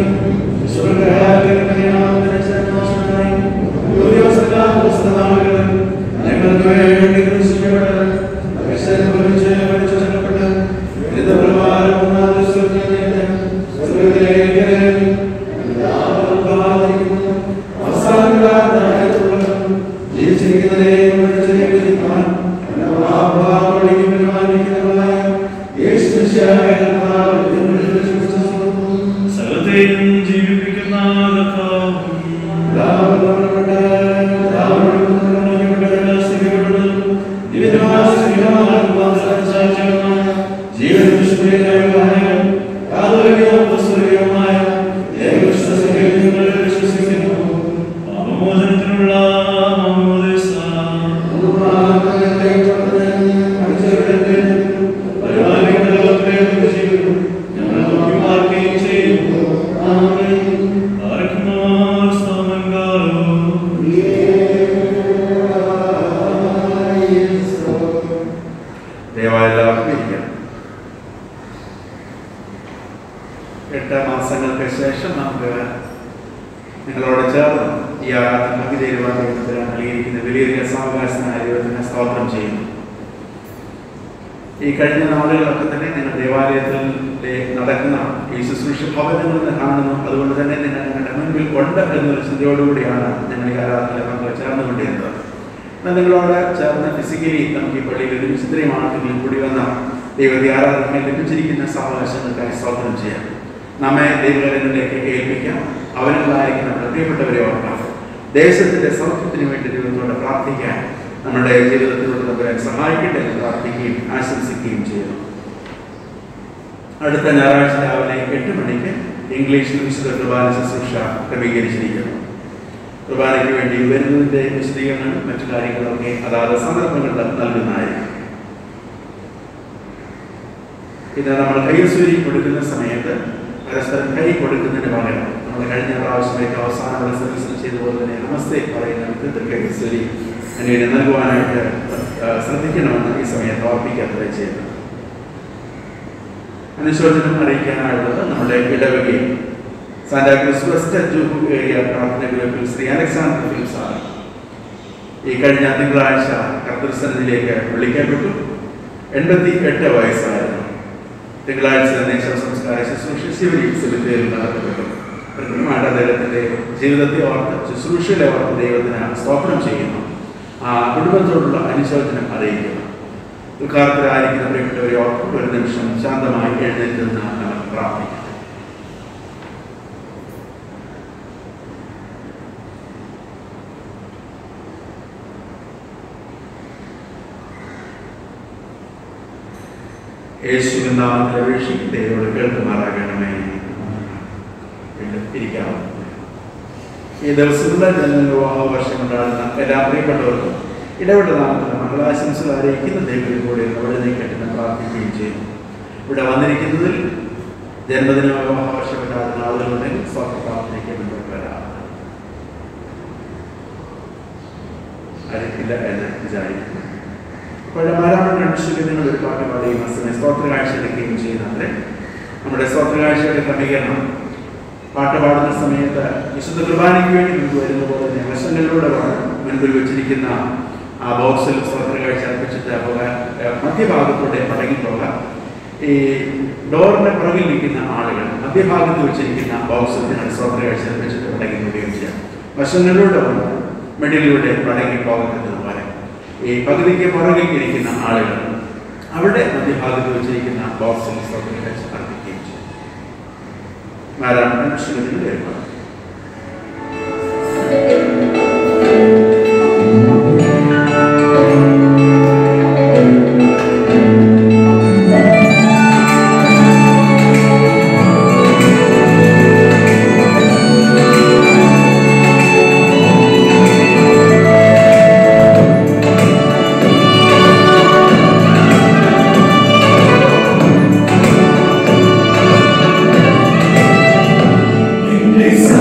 സ്വർഗ്ഗരാജകന്യാമനായി ഞങ്ങൾക്ക് വേണ്ടി അപ്പോസ്തലികമായ ഏകവിശ്വാസത്തിൽ ഞങ്ങൾ വിശ്വസിക്കുന്നു. പാപമോചനത്തിനുള്ള മാമോദീസ. പരിപാലിക്കുന്ന ലോകത്തിലെ ജീവിതം ഞങ്ങൾ നോക്കി പാർക്കുകയും ചെയ്യുന്നു. ആമേൻ. പാർക്കുമാർ സ്തോമങ്കാലോ. ദയവായി എല്ലാവർക്കും ഇരിക്കാം എട്ട് മാസങ്ങൾക്ക് ശേഷം നമുക്ക് നിങ്ങളോട് ചേർന്ന് ഈ ആരാധന പങ്കുചേരുവാൻ ദൈവത്തിൽ നൽകിയിരിക്കുന്ന വലിയ സാവകാശനായ ദൈവത്തിനെ സ്തോത്രം ചെയ്യുന്നു ഈ കഴിഞ്ഞ നാളുകളൊക്കെ തന്നെ നിങ്ങൾ ദേവാലയത്തിൽ നടക്കുന്ന ഈ ശുശ്രൂഷ ഭവനങ്ങളിൽ നിന്ന് കാണുന്നു അതുകൊണ്ട് തന്നെ നിങ്ങൾ നിങ്ങളുടെ മുൻപിൽ ഉണ്ട് എന്നൊരു ചിന്തയോടുകൂടിയാണ് നിങ്ങൾ ഈ ആരാധന പങ്ക് ചേർന്നുകൊണ്ടിരുന്നത് എന്നാൽ നിങ്ങളോട് ചേർന്ന് ഫിസിക്കലി നമുക്ക് ഈ പള്ളിയിൽ ഒരുമിച്ച് ഇത്രയും ആളുകൾ കൂടി വന്ന ദൈവത്തെ ആരാധനയിൽ ലഭിച്ചിരിക്കുന്ന സാവകാശങ്ങൾക്കായി സ്തോത്രം ചെയ്യാം നമ്മെ ദൈവകരങ്ങളിലേക്ക് ഏൽപ്പിക്കാം അവരിലായിരിക്കും നമ്മുടെ പ്രിയപ്പെട്ടവരെ ഓർക്കാം ദേശത്തിന്റെ സൗഖ്യത്തിന് വേണ്ടി ദൈവത്തോട് പ്രാർത്ഥിക്കാൻ നമ്മുടെ ജീവിതത്തിലൂടെ നമ്മളെ സഹായിക്കട്ടെ എന്ന് പ്രാർത്ഥിക്കുകയും ആശംസിക്കുകയും ചെയ്യുന്നു അടുത്ത ഞായറാഴ്ച രാവിലെ എട്ട് മണിക്ക് ഇംഗ്ലീഷിൽ വിശുദ്ധ കുർബാന ശുശ്രൂഷ ക്രമീകരിച്ചിരിക്കുന്നു കുർബാനയ്ക്ക് വേണ്ടി വരുന്നതിന്റെ വിശദീകരണങ്ങൾ മറ്റു കാര്യങ്ങളൊക്കെ അതാത് സന്ദർഭങ്ങളിൽ നൽകുന്നതായിരിക്കും ഇത് നമ്മൾ കൈസ്വരി കൊടുക്കുന്ന സമയത്ത് പരസ്പരം കൈ കൊടുക്കുന്നതിന് പകരം നമ്മൾ കഴിഞ്ഞ പ്രാവശ്യമേക്ക് അവസാന സർവീസിൽ ചെയ്ത പോലെ തന്നെ നമസ്തേ പറയുന്ന വിധത്തിൽ കൈസ്വരി അങ്ങനെ നൽകുവാനായിട്ട് ആ, ശ്രദ്ധിക്കണമെന്ന് ഈ സമയത്ത് ഓർപ്പിക്കാത്തത് ചെയ്യുന്നത് അനുശോചനം അറിയിക്കാനായിട്ടുള്ളത് നമ്മുടെ ഇടവകയും സാന്റാക്രൂസ് വെസ്റ്റ് ജൂഹു ഏരിയ പ്രാർത്ഥന ഗ്രൂപ്പിൽ ശ്രീ അലക്സാണ്ടർ ഫിലിപ്സ് ആണ് ഈ കഴിഞ്ഞ തിങ്കളാഴ്ച കർത്തൃസന്നിധിയിലേക്ക് വിളിക്കപ്പെട്ടു എൺപത്തി എട്ട് വയസ്സായിരുന്നു തിങ്കളാഴ്ച തന്നെ ശവസംസ്കാര ശുശ്രൂഷ ശിവരി സെമിത്തേരിൽ നടത്തപ്പെട്ടു കൃത്യമായിട്ട് അദ്ദേഹത്തിന്റെ ജീവിതത്തെ ഓർത്ത് ശുശ്രൂഷയിലെ ഓർത്ത് ദൈവത്തിന് സ്തോത്രം ചെയ്യുന്നു ആ കുടുംബത്തോടുള്ള അനുശോചനം അറിയിക്കുന്നു ദുഃഖാർത്ഥരായിരിക്കുന്ന പ്രിയപ്പെട്ടവരെ ഓർത്ത് ഒരു നിമിഷം ശാന്തമായി എഴുന്നേറ്റ് നിന്ന് നമുക്ക് പ്രാർത്ഥിക്കാം യേശുവിൻ നാമത്തിൽ അപേക്ഷിക്കും ദൈവത്തോട് കേൾക്കുമാറാകണമേ വീണ്ടും ഇരിക്കാം ഈ ദിവസങ്ങളുടെ ജനവിവാഹ വർഷം കൊണ്ടാടുന്ന എല്ലാ പ്രിയപ്പെട്ടവർക്കും ഇടപെട്ട നാമത്തിൽ മംഗളാശംസകൾ അറിയിക്കുന്ന ദൈവത്തിൽ കൂടി അവിടെ നീക്കെട്ടിന് പ്രാർത്ഥിക്കുകയും ചെയ്യുന്നു ഇവിടെ വന്നിരിക്കുന്നതിൽ ജന്മദിന വിവാഹ വർഷം കൊണ്ടാടുന്ന ആളുകളുണ്ടെങ്കിൽ സ്വാഗത പ്രാർത്ഥനയ്ക്ക് മുന്നോട്ട് വരാം ആയിരിക്കില്ല എന്ന് വിചാരിക്കുന്നു അപ്പോൾ മാരാമൺ രണ്ടുശുദ്ധങ്ങൾ ഒരു പാട്ട് പാടുകയും ആ സമയം സ്തോത്ര കാഴ്ച എടുക്കുകയും ചെയ്യുന്നത്രേ നമ്മുടെ സ്തോത്ര കാഴ്ചയുടെ ക്രമീകരണം പാട്ട് പാടുന്ന സമയത്ത് വിശുദ്ധ കുർബാനയ്ക്ക് വേണ്ടി മുൻപ് വരുന്ന പോലെ തന്നെ വശങ്ങളിലൂടെ വേണം മുൻപിൽ വെച്ചിരിക്കുന്ന ആ ബോക്സിൽ സ്തോത്ര കാഴ്ച അർപ്പിച്ചിട്ട് പോകാൻ ഏഹ്, മധ്യഭാഗത്തൂടെ മടങ്ങി പോകാം ഈ ഡോറിന്റെ പുറകിൽ നിൽക്കുന്ന ആളുകൾ മധ്യഭാഗത്ത് വെച്ചിരിക്കുന്ന ബോക്സിൽ നിങ്ങൾ സ്തോത്ര കാഴ്ച അർപ്പിച്ചിട്ട് മടങ്ങി പോവുകയും ചെയ്യാം വശങ്ങളിലൂടെ വേണം മിഡിലൂടെ മടങ്ങി പോകുന്നത് പോലെ ഈ പകുതിക്ക് പുറകിൽ ഇരിക്കുന്ന ആളുകൾ അവിടെ മധ്യഭാഗത്ത് വെച്ചിരിക്കുന്ന ബോക്സിൽ സ്തോത്ര കാഴ്ച അർപ്പിക്കുകയും ചെയ്യും നാരായണൻ ശ്രീമതി ഏർപ്പാട് എന്റെ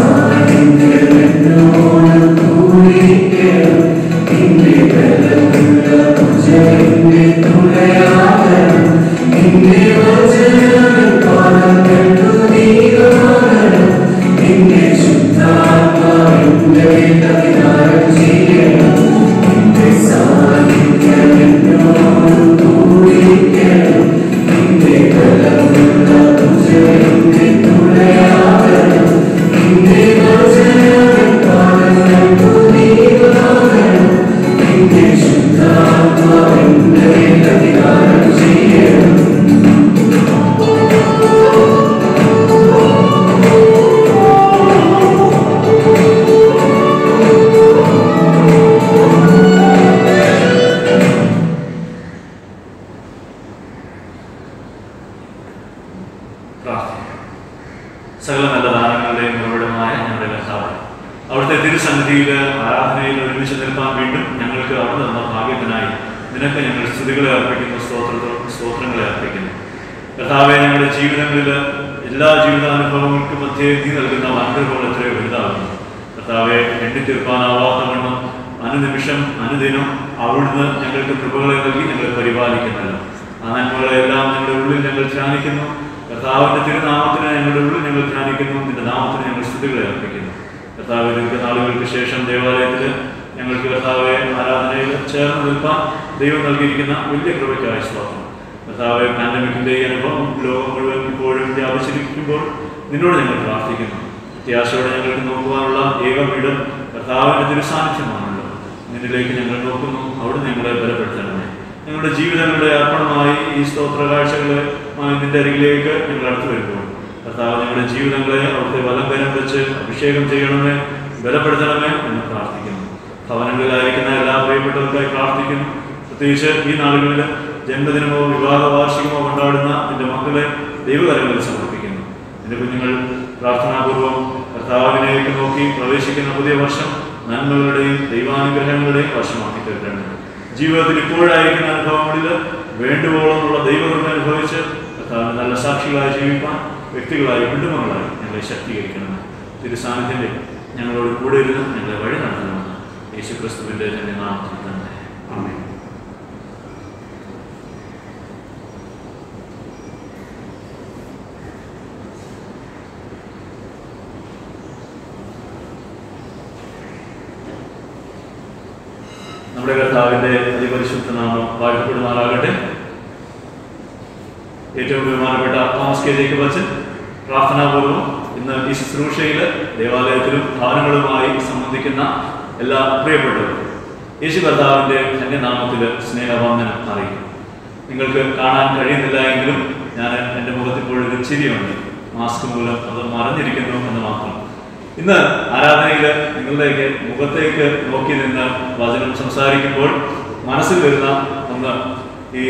സകല നല്ല ദാനങ്ങളുടെയും ഉറവിടമായ ഞങ്ങളുടെ കർത്താവ് അവിടുത്തെ തിരുസന്നിധിയിൽ ആരാധനയിൽ ഒരുമിച്ച് നിൽക്കാൻ വീണ്ടും ഞങ്ങൾക്ക് അവിടെ തന്ന ഭാഗ്യത്തിനായി നിനക്ക് ഞങ്ങൾ സ്തുതികളെ അർപ്പിക്കുന്നു സ്തോത്ര സ്തോത്രങ്ങളെ അർപ്പിക്കുന്നു കർത്താവെ ഞങ്ങളുടെ ജീവിതങ്ങളിൽ എല്ലാ ജീവിതാനുഭവങ്ങൾക്കും മധ്യേ നീ നൽകുന്ന അനുഗ്രഹങ്ങൾ എത്രയോ വലുതാകുന്നു കർത്താവെ എണ്ണി തീർക്കാനാവാത്ത വണ്ണം അനുനിമിഷം അനുദിനം അവിടുന്ന് ഞങ്ങൾക്ക് കൃപകളെ നൽകി ഞങ്ങളെ പരിപാലിക്കുന്നല്ലോ ആ നന്മകളെല്ലാം ഞങ്ങളുടെ ഉള്ളിൽ ഞങ്ങൾ ധ്യാനിക്കുന്നു കർത്താവിന്റെ തിരുനാമത്തിന് ഞങ്ങളുടെ ഉള്ളിൽ ഞങ്ങൾ ധ്യാനിക്കുന്നു നിന്റെ നാമത്തിന് ഞങ്ങൾ സ്തുതികളെ അർപ്പിക്കുന്നു കർത്താവ് ദീർഘനാളുകൾക്ക് ശേഷം ദേവാലയത്തിൽ ഞങ്ങൾക്ക് കർത്താവെ ആരാധനയിൽ ചേർന്ന് നിൽക്കാൻ ദൈവം നൽകിയിരിക്കുന്ന വലിയ കൃപയ്ക്കായ സ്വാഗതം കർത്താവെ പാൻഡമിക്കിന്റെ ഈ അനുഭവം ലോകം മുഴുവൻ ഇപ്പോഴും വ്യാപിച്ചിരിക്കുമ്പോൾ നിന്നോട് ഞങ്ങൾ പ്രാർത്ഥിക്കുന്നു പ്രത്യാശയോടെ ഞങ്ങൾക്ക് നോക്കുവാനുള്ള ഏക വീടും കർത്താവിന്റെ തിരുസാന്നിധ്യമാണല്ലോ നിന്നിലേക്ക് ഞങ്ങൾ നോക്കുന്നു അവിടെ ഞങ്ങളെ ബലപ്പെടുത്തണമേ ഞങ്ങളുടെ ജീവിതങ്ങളുടെ അർപ്പണമായി ഈ സ്തോത്ര കാഴ്ചകളുമായി നിന്റെ അരികിലേക്ക് ഞങ്ങൾ അടുത്തു വരുമ്പോൾ കർത്താവ് ഞങ്ങളുടെ ജീവിതങ്ങളെ അവിടുത്തെ വലംകരം വെച്ച് അഭിഷേകം ചെയ്യണമേ ബലപ്പെടുത്തണമേ എന്ന് പ്രാർത്ഥിക്കുന്നു ഭവനങ്ങളിലായിരിക്കുന്ന എല്ലാ പ്രിയപ്പെട്ടവർക്കായി പ്രാർത്ഥിക്കുന്നു പ്രത്യേകിച്ച് ഈ നാളുകളിൽ ജന്മദിനമോ വിവാഹ വാർഷികമോ കൊണ്ടാടുന്ന നിന്റെ മക്കളെ ദൈവകരങ്ങളിൽ സമർപ്പിക്കുന്നു നിന്റെ കുഞ്ഞുങ്ങൾ പ്രാർത്ഥനാപൂർവം കർത്താവിനേക്ക് നോക്കി പ്രവേശിക്കുന്ന പുതിയ വർഷം നന്മകളുടെയും ദൈവാനുഗ്രഹങ്ങളുടെയും വർഷമാക്കി തീർക്കേണ്ടത് ജീവിതത്തിൽ ഇപ്പോഴായിരിക്കുന്ന അനുഭവങ്ങളിൽ വേണ്ടുവോളമുള്ള ദൈവകൃപ അനുഭവിച്ച് കർത്താവിന് നല്ല സാക്ഷികളായി ജീവിക്കാൻ വ്യക്തികളായി കുടുംബങ്ങളായി ഞങ്ങളെ ശക്തീകരിക്കണം തിരുസാന്നിധ്യത്തിൽ ഞങ്ങളോട് കൂടെ ഇരുന്ന് ഞങ്ങളെ വഴി നടത്തണമെന്ന് യേശു ക്രിസ്തുവിന്റെ തന്നെ നാമത്തിൽ തന്നെ ആമേൻ നമ്മുടെ കർത്താവിന്റെ അതിപരിശുദ്ധ നാമം വാഴ്ത്തപ്പെടുമാറാകട്ടെ ഏറ്റവും ബഹുമാനപ്പെട്ട തോമസ് കെ ജേക്കബ് അച്ഛൻ പ്രാർത്ഥനാപൂർവ്വം ഇന്ന് ഈ ശുശ്രൂഷയിൽ ദേവാലയത്തിലും ഭവനങ്ങളുമായി സംബന്ധിക്കുന്ന എല്ലാ പ്രിയപ്പെട്ടവരും യേശു കർത്താവിന്റെ ധന്യനാമത്തിൽ സ്നേഹവന്ദനം അറിയിക്കും നിങ്ങൾക്ക് കാണാൻ കഴിയുന്നില്ല എങ്കിലും ഞാൻ എൻ്റെ മുഖത്ത് ഇപ്പോഴൊരു ചിരിയുണ്ട് മാസ്ക് മൂലം അത് മറഞ്ഞിരിക്കുന്നു എന്ന് മാത്രം ഇന്ന് ആരാധനയിൽ നിങ്ങളുടെയൊക്കെ മുഖത്തേക്ക് നോക്കി നിന്ന് വചനം സംസാരിക്കുമ്പോൾ മനസ്സിൽ വരുന്ന ഒന്ന് ഈ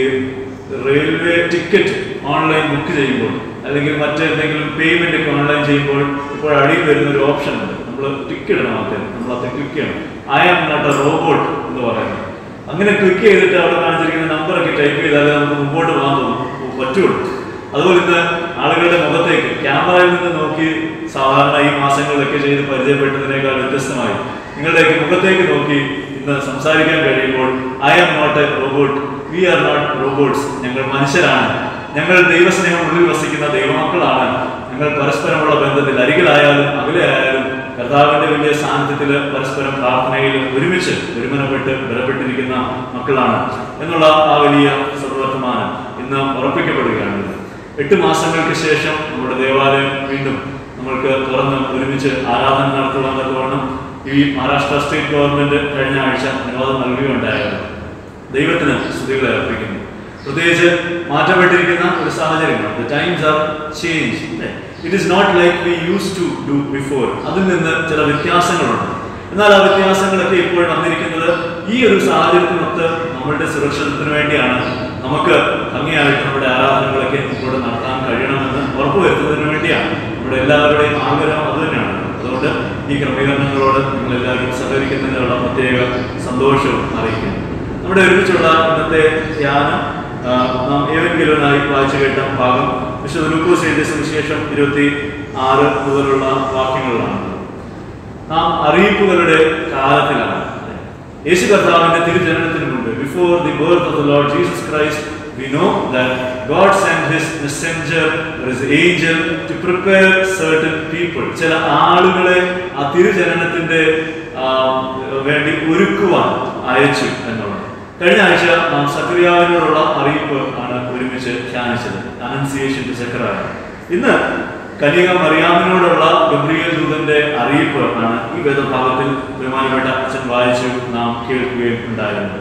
റെയിൽവേ ടിക്കറ്റ് ഓൺലൈൻ ബുക്ക് ചെയ്യുമ്പോൾ അല്ലെങ്കിൽ മറ്റെന്തെങ്കിലും പേയ്മെന്റ് ഒക്കെ ഓൺലൈൻ ചെയ്യുമ്പോൾ ഇപ്പോൾ അടിയിൽ വരുന്ന ഒരു ഓപ്ഷൻ ഉണ്ട് നമ്മൾ ടിക്ക് ഇടണം ആദ്യം നമ്മൾ അത് ക്ലിക്ക് ചെയ്യണം I am not a robot എന്ന് പറയുന്നത് അങ്ങനെ ക്ലിക്ക് ചെയ്തിട്ട് അവിടെ കാണിച്ചിരിക്കുന്ന നമ്പറൊക്കെ ടൈപ്പ് ചെയ്താലേ നമുക്ക് മുമ്പോട്ട് പോകാൻ തോന്നും പറ്റുള്ളൂ അതുപോലെ ഇന്ന് ആളുകളുടെ മുഖത്തേക്ക് ക്യാമറയിൽ നിന്ന് നോക്കി സാധാരണ ഈ മാസങ്ങളിലൊക്കെ ചെയ്ത് പരിചയപ്പെട്ടതിനേക്കാൾ വ്യത്യസ്തമായി നിങ്ങളുടെയൊക്കെ മുഖത്തേക്ക് നോക്കി ഇന്ന് സംസാരിക്കാൻ കഴിയുമ്പോൾ I am not a robot we are not robots ഞങ്ങൾ മനുഷ്യരാണ് ഞങ്ങൾ ദൈവസ്നേഹം ഉള്ളിൽ വസിക്കുന്ന ദൈവമക്കളാണ് ഞങ്ങൾ പരസ്പരമുള്ള ബന്ധത്തിൽ അരികിലായാലും അകലെ ആയാലും കർത്താവിന്റെ വലിയ സാന്നിധ്യത്തിൽ പരസ്പരം പ്രാർത്ഥനയിൽ ഒരുമിച്ച് ഒരുമനപ്പെട്ട് ബലപ്പെട്ടിരിക്കുന്ന മക്കളാണ് എന്നുള്ള ആ വലിയ സർവർത്തമാനം ഇന്ന് ഉറപ്പിക്കപ്പെടുകയാണ് എട്ട് മാസങ്ങൾക്ക് ശേഷം നമ്മുടെ ദേവാലയം വീണ്ടും നമ്മൾക്ക് തുറന്ന് ഒരുമിച്ച് ആരാധന നടത്തുവാൻ തക്കവണ്ണം ഈ മഹാരാഷ്ട്ര സ്റ്റേറ്റ് ഗവൺമെന്റ് കഴിഞ്ഞ ആഴ്ച അനുവാദം നൽകുകയുണ്ടായിരുന്നു ദൈവത്തിന് സ്തുതികളെ അർപ്പിക്കുന്നു പ്രത്യേകിച്ച് മാറ്റപ്പെട്ടിരിക്കുന്ന ഒരു സാഹചര്യമാണ് the times are change it is not like we use to do before അതിൽ നിന്ന് ചില വ്യത്യാസങ്ങളുണ്ട് എന്നാൽ ആ വ്യത്യാസങ്ങളൊക്കെ ഇപ്പോൾ വന്നിരിക്കുന്നത് ഈ ഒരു സാഹചര്യത്തിനൊത്ത് നമ്മളുടെ സുരക്ഷിതത്വത്തിന് വേണ്ടിയാണ് നമുക്ക് ഭംഗിയായിട്ട് നമ്മുടെ ആരാധനകളൊക്കെ ഇവിടെ നടത്താൻ കഴിയണമെന്ന് ഉറപ്പുവരുത്തുന്നതിന് വേണ്ടിയാണ് നമ്മുടെ എല്ലാവരുടെയും ആഗ്രഹം അത് തന്നെയാണ് അതുകൊണ്ട് ഈ ക്രമീകരണങ്ങളോട് നിങ്ങൾ എല്ലാവരും സഹകരിക്കുന്നതിനുള്ള പ്രത്യേക സന്തോഷവും അറിയിക്കുന്നു നമ്മുടെ ഒരുമിച്ചുള്ള ഇന്നത്തെ ധ്യാനം ആ, നാം ഏവെങ്കിലുമായി വായിച്ചു കേട്ട ഭാഗം വിശുദ്ധ ലൂക്കോസ് എഴുതിയ സുവിശേഷം ഇരുപത്തി ആറ് മുതലുള്ള വാക്യങ്ങളിലാണ് നാം അറിയിപ്പുകളുടെ കാലത്തിലാണ് യേശു കർത്താവിന്റെ തിരുജനനത്തിന് മുമ്പ് before the birth of the Lord Jesus Christ we know that God sent his messenger or his angel to prepare certain people ചില ആളുകളെ ആ തിരുജനനത്തിന്റെ ആ, വേണ്ടി ഒരുക്കുവാൻ അയച്ചു എന്നുള്ളത് കഴിഞ്ഞ ആഴ്ച നാം സക്രിയാവിനോടുള്ള അറിയിപ്പ് ആണ് ഒരുമിച്ച് ധ്യാനിച്ചത് അനൻസിയേഷൻ ടു സക്രായ ഇന്ന് കന്യക മറിയാമിനോടുള്ള ഗബ്രിയേൽ ദൂതന്റെ അറിയിപ്പ് ആണ് ഈ വേദഭാഗത്തിൽ ബഹുമാനപ്പെട്ട അച്ഛൻ വായിച്ചു നാം കേൾക്കുകയും ഉണ്ടായിരുന്നത്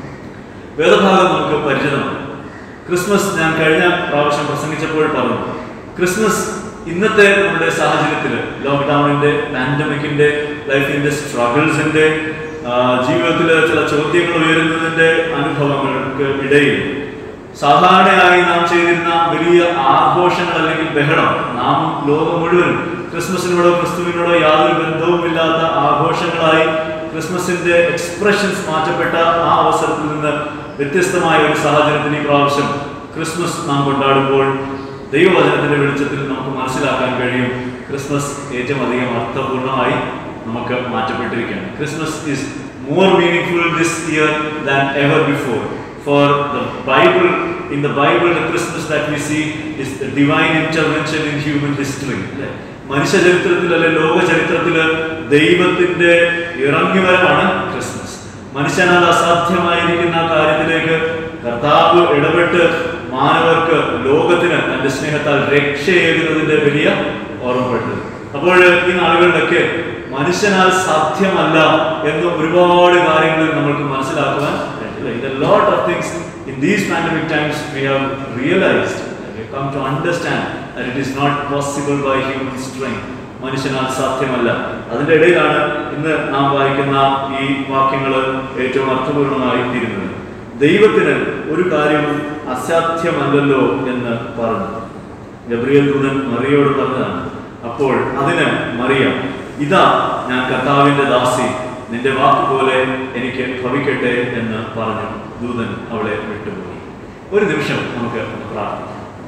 വേദഭാഗം നമുക്ക് പരിചിതമാണ് ക്രിസ്മസ് ഞാൻ കഴിഞ്ഞ പ്രാവശ്യം പ്രസംഗിച്ചപ്പോൾ പറഞ്ഞു ക്രിസ്മസ് ഇന്നത്തെ നമ്മുടെ സാഹചര്യത്തിൽ ലോക്ക്ഡൌണിന്റെ പാൻഡമിക്കിന്റെ ലൈഫിന്റെ സ്ട്രഗിൾസിന്റെ ജീവിതത്തിൽ ചില ചോദ്യങ്ങൾ ഉയരുന്നതിന്റെ അനുഭവങ്ങൾക്ക് ഇടയിൽ സാധാരണയായി നാം ചെയ്തിരുന്ന വലിയ ആഘോഷങ്ങൾ അല്ലെങ്കിൽ ബഹളം നാം ലോകം മുഴുവൻ ക്രിസ്മസിനോടോ ക്രിസ്തുവിനോടോ യാതൊരു ബന്ധവുമില്ലാത്ത ആഘോഷങ്ങളായി ക്രിസ്മസിന്റെ എക്സ്പ്രഷൻസ് മാറ്റപ്പെട്ട ആ അവസരത്തിൽ നിന്ന് വ്യത്യസ്തമായ ഒരു സാഹചര്യത്തിന് ഈ പ്രാവശ്യം ക്രിസ്മസ് നാം കൊണ്ടാടുമ്പോൾ ദൈവവചനത്തിന്റെ വെളിച്ചത്തിൽ നമുക്ക് മനസ്സിലാക്കാൻ കഴിയും ക്രിസ്മസ് ഏറ്റവും അധികം അർത്ഥപൂർണമായി നമുക്ക് മാറ്റപ്പെട്ടിരിക്കുകയാണ് Christmas is more meaningful this year than ever before for the Bible in the Bible the Christmas that we see is the divine intervention in human history അല്ലേ മനുഷ്യ ചരിത്രത്തിൽ അല്ലെ ലോക ചരിത്രത്തില് ദൈവത്തിന്റെ ഇറങ്ങിവരവാണ് ക്രിസ്മസ് മനുഷ്യനാൽ അസാധ്യമായിരിക്കുന്ന കാര്യത്തിലേക്ക് കർത്താവ് ഇടപെട്ട് മാനവർക്ക് ലോകത്തിന് തന്റെ സ്നേഹത്താൽ രക്ഷയേകുന്നതിന്റെ വലിയ ഓർമ്മപ്പെട്ടത് അപ്പോൾ ഈ നാളുകളിലൊക്കെ മനുഷ്യനാൽ സാധ്യമല്ല എന്ന് ഒരുപാട് കാര്യങ്ങൾ നമ്മൾക്ക് മനസ്സിലാക്കുവാൻ lot of things in these pandemic times we have realised we come to understand that it is not possible by human strength മനുഷ്യനാൽ സാധ്യമല്ല അതിന്റെ ഇടയിലാണ് ഇന്ന് നാം വായിക്കുന്ന ഈ വാക്യങ്ങൾ ഏറ്റവും അർത്ഥപൂർണമായി തീരുന്നത് ദൈവത്തിന് ഒരു കാര്യവും അസാധ്യമല്ലല്ലോ എന്ന് പറഞ്ഞു ഗബ്രിയേൽ ദൂതൻ മറിയോട് പറഞ്ഞതാണ് അപ്പോൾ അതിന് മറിയ ഇതാ ഞാൻ കർത്താവിന്റെ ദാസി നിന്റെ വാക്കുപോലെ എനിക്ക് ഭവിക്കട്ടെ എന്ന് പറഞ്ഞു ദൂതൻ അവളെ വിട്ടുപോയി ഒരു നിമിഷം നമുക്ക് ഒന്ന് പ്രാർത്ഥിക്കാം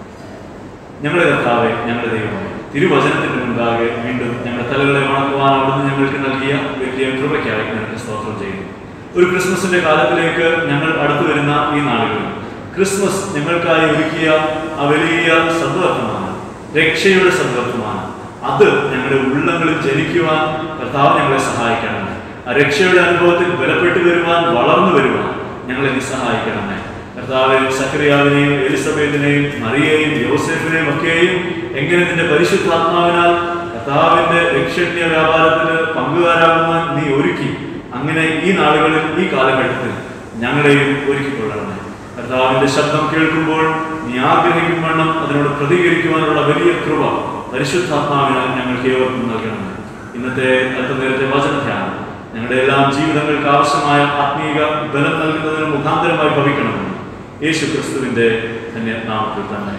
ഞങ്ങളുടെ കർത്താവെ ഞങ്ങളുടെ ദൈവമേ തിരുവചനത്തിന്റെ മുൻപാകെ വീണ്ടും ഞങ്ങളുടെ തലകളെ വണക്കുവാൻ അവിടുന്ന് ഞങ്ങൾക്ക് നൽകിയ വലിയ കൃപയ്ക്കായി ഞങ്ങൾക്ക് സ്തോത്രം ചെയ്യുന്നു ഒരു ക്രിസ്മസിന്റെ കാലത്തിലേക്ക് ഞങ്ങൾ അടുത്തു വരുന്ന ഈ നാളുകളിൽ ക്രിസ്മസ് ഞങ്ങൾക്കായി ഒരുക്കിയ ആ വലിയ സദ്വർത്തമാണ് രക്ഷയുടെ സദ്വർത്തമാണ് അത് ഞങ്ങളുടെ ഉള്ളങ്ങളിൽ ജനിക്കുവാൻ കർത്താവ് ഞങ്ങളെ സഹായിക്കണമേ ആ രക്ഷയുടെ അനുഭവത്തിൽ ബലപ്പെട്ടു വരുവാൻ വളർന്നു വരുവാൻ ഞങ്ങളെ നീ സഹായിക്കണമേ കർത്താവെ സക്രിയാവിനെയും എലിസബത്തിനെയും മറിയെയും യോസെഫിനെയും ഒക്കെയും എങ്ങനെ നിന്റെ പരിശുദ്ധാത്മാവിനാൽ കർത്താവിന്റെ രക്ഷണ്യ വ്യാപാരത്തിന് പങ്കുകാരാകുവാൻ നീ ഒരുക്കി അങ്ങനെ ഈ നാളുകളിൽ ഈ കാലഘട്ടത്തിൽ ഞങ്ങളെയും ഒരുക്കിക്കൊള്ളണമേ കർത്താവിന്റെ ശബ്ദം കേൾക്കുമ്പോൾ നീ ആഗ്രഹിക്കും വണ്ണം അതിനോട് പ്രതികരിക്കുവാനുള്ള വലിയ കൃപ പരിശുദ്ധാത്മാവിനാൽ ഞങ്ങൾക്ക് ഏവർക്കും നൽകണമേ ഇന്നത്തെ അല്പനേരത്തെ വചനധ്യാനം ഞങ്ങളുടെ എല്ലാം ജീവിതങ്ങൾക്ക് ആവശ്യമായ ആത്മീക ബലം നൽകുന്നതിന് മുഖാന്തരമായി ഭവിക്കണമെന്ന് യേശു ക്രിസ്തുവിന്റെ തന്നെ നാമത്തിൽ തന്നെ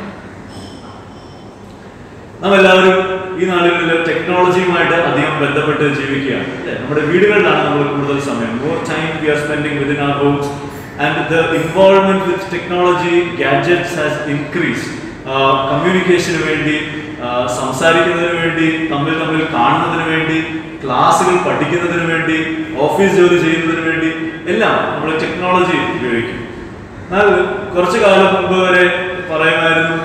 നാം എല്ലാവരും ഈ നാളുകളിൽ ടെക്നോളജിയുമായിട്ട് അധികം ബന്ധപ്പെട്ട് ജീവിക്കുകയാണ് അല്ലേ? നമ്മുടെ വീടുകളിലാണ് നമ്മൾ കൂടുതൽ സമയം more time we are spending within are homes and the involvement with technology gadgets has increase കമ്മ്യൂണിക്കേഷന് വേണ്ടി ആ, സംസാരിക്കുന്നതിന് വേണ്ടി തമ്മിൽ തമ്മിൽ കാണുന്നതിന് വേണ്ടി ക്ലാസ്സുകൾ പഠിക്കുന്നതിന് വേണ്ടി ഓഫീസ് ജോലി ചെയ്യുന്നതിന് വേണ്ടി എല്ലാം നമ്മൾ ടെക്നോളജി ഉപയോഗിക്കും എന്നാൽ കുറച്ചു കാലം മുമ്പ് വരെ പറയുമായിരുന്നു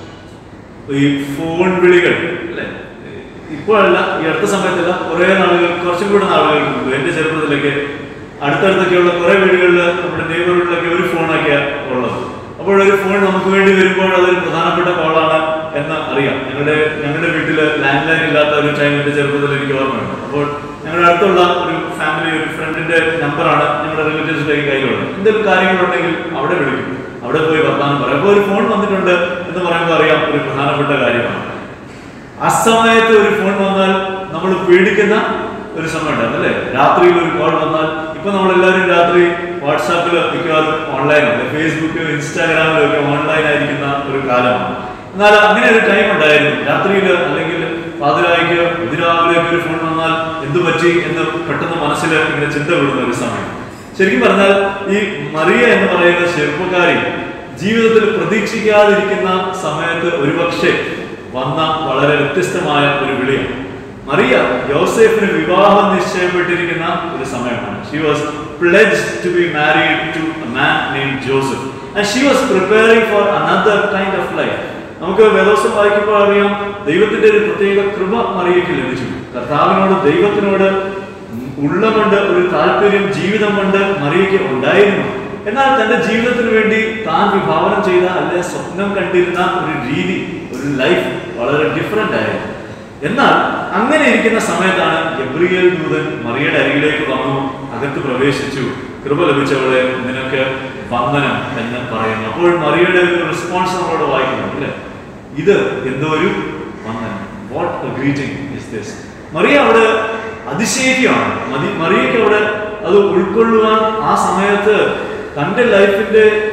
ഈ ഫോൺ വിളികൾ അല്ലെ ഇപ്പോഴല്ല ഈ അടുത്ത സമയത്തല്ല കുറെ നാളുകൾ കുറച്ചും കൂടെ നാളുകൾക്ക് മുമ്പ് എന്റെ ചെറുപ്പത്തിലൊക്കെ അടുത്തടുത്തൊക്കെയുള്ള കുറെ വീടുകളിൽ നമ്മുടെ നെയ്ബറുകളിലൊക്കെ ഒരു ഫോണൊക്കെയാണ് ഉള്ളത് അപ്പോൾ ഒരു ഫോൺ നമുക്ക് വേണ്ടി വരുമ്പോൾ അതൊരു പ്രധാനപ്പെട്ട കോളാണ് എന്ന് അറിയാം ഞങ്ങളുടെ ഞങ്ങളുടെ വീട്ടിൽ ലാൻഡ് ലൈൻ ഇല്ലാത്ത ഒരു ടൈം എന്റെ ചെറുപ്പത്തിൽ എനിക്ക് ഓർമ്മയുണ്ട് അപ്പോൾ ഞങ്ങളുടെ അടുത്തുള്ള ഒരു ഫാമിലി ഒരു ഫ്രണ്ടിന്റെ നമ്പറാണ് ഞങ്ങളുടെ റിലേറ്റീവ്സിന്റെ കയ്യിലുള്ളത് എന്തെങ്കിലും കാര്യങ്ങളുണ്ടെങ്കിൽ അവിടെ വിളിക്കും അവിടെ പോയി വർത്താനം പറയും അപ്പോൾ ഒരു ഫോൺ വന്നിട്ടുണ്ട് എന്ന് പറയുമ്പോൾ അറിയാം ഒരു പ്രധാനപ്പെട്ട കാര്യമാണ് അസമയത്ത് ഒരു ഫോൺ വന്നാൽ നമ്മൾ പേടിക്കുന്ന ഒരു സമയമുണ്ട് അല്ലേ രാത്രിയിൽ ഒരു കോൾ വന്നാൽ ഇപ്പൊ നമ്മൾ എല്ലാവരും രാത്രി വാട്സാപ്പിൽ മിക്കവാറും ഓൺലൈനാണ് ഫേസ്ബുക്കിലും ഇൻസ്റ്റാഗ്രാമിലും ഒക്കെ ഓൺലൈൻ ആയിരിക്കുന്ന ഒരു കാലമാണ് എന്നാൽ അങ്ങനെ ഒരു ടൈം ഉണ്ടായിരുന്നു രാത്രിയിൽ അല്ലെങ്കിൽ പാതിരായിക്ക് അതിരാവിലേക്ക് ഒരു ഫോൺ വന്നാൽ എന്തു പറ്റി എന്ന് പെട്ടെന്ന് മനസ്സിൽ ഇങ്ങനെ ചിന്ത വിടുന്ന ഒരു സമയം ശരിക്കും പറഞ്ഞാൽ ഈ മറിയ എന്ന് പറയുന്ന ചെറുപ്പക്കാരി ജീവിതത്തിൽ പ്രതീക്ഷിക്കാതിരിക്കുന്ന സമയത്ത് ഒരുപക്ഷെ വന്ന വളരെ വ്യത്യസ്തമായ ഒരു വിളിയാണ് മറിയ യോസേഫിന് വിവാഹം നിശ്ചയപ്പെട്ടിരിക്കുന്ന ഒരു സമയമാണ് she was pledged to be married to a man named Joseph and she was preparing for another kind of life നമുക്ക് വേദോസം വായിക്കുമ്പോൾ അറിയാം ദൈവത്തിന്റെ ഒരു പ്രത്യേക കൃപ മറിയയ്ക്ക് ലഭിച്ചു കർത്താവിനോട് ദൈവത്തിനോട് ഉള്ളകൊണ്ട് ഒരു താല്പര്യം ജീവിതം കൊണ്ട് മറിയയ്ക്ക് ഉണ്ടായിരുന്നു എന്നാൽ തന്റെ ജീവിതത്തിന് വേണ്ടി താൻ വിഭാവനം ചെയ്ത അല്ലെ സ്വപ്നം കണ്ടിരുന്ന ഒരു രീതി ഒരു ലൈഫ് വളരെ ഡിഫറെന്റ് ആയിരുന്നു എന്നാൽ അങ്ങനെ ഇരിക്കുന്ന സമയത്താണ് ഗബ്രിയേൽ ദൂതൻ മറിയയുടെ അരികിലേക്ക് വന്നു അകത്ത് പ്രവേശിച്ചു കൃപ ലഭിച്ചവളെ നിനക്ക് വന്ദനം എന്ന് പറയുന്നു അപ്പോൾ മറിയയുടെ ഒരു റെസ്പോൺസ് നമ്മളോട് വായിക്കുന്നുണ്ട് അല്ലേ ഇത് എന്തോ ഒരു വന്ദനം what a greeting is this Mariya അവിടെ അതിശയിക്കുകയാണ് മതി മറിയയ്ക്ക് അവിടെ അത് ഉൾക്കൊള്ളുവാൻ ആ സമയത്ത് തൻ്റെ ലൈഫിന്റെ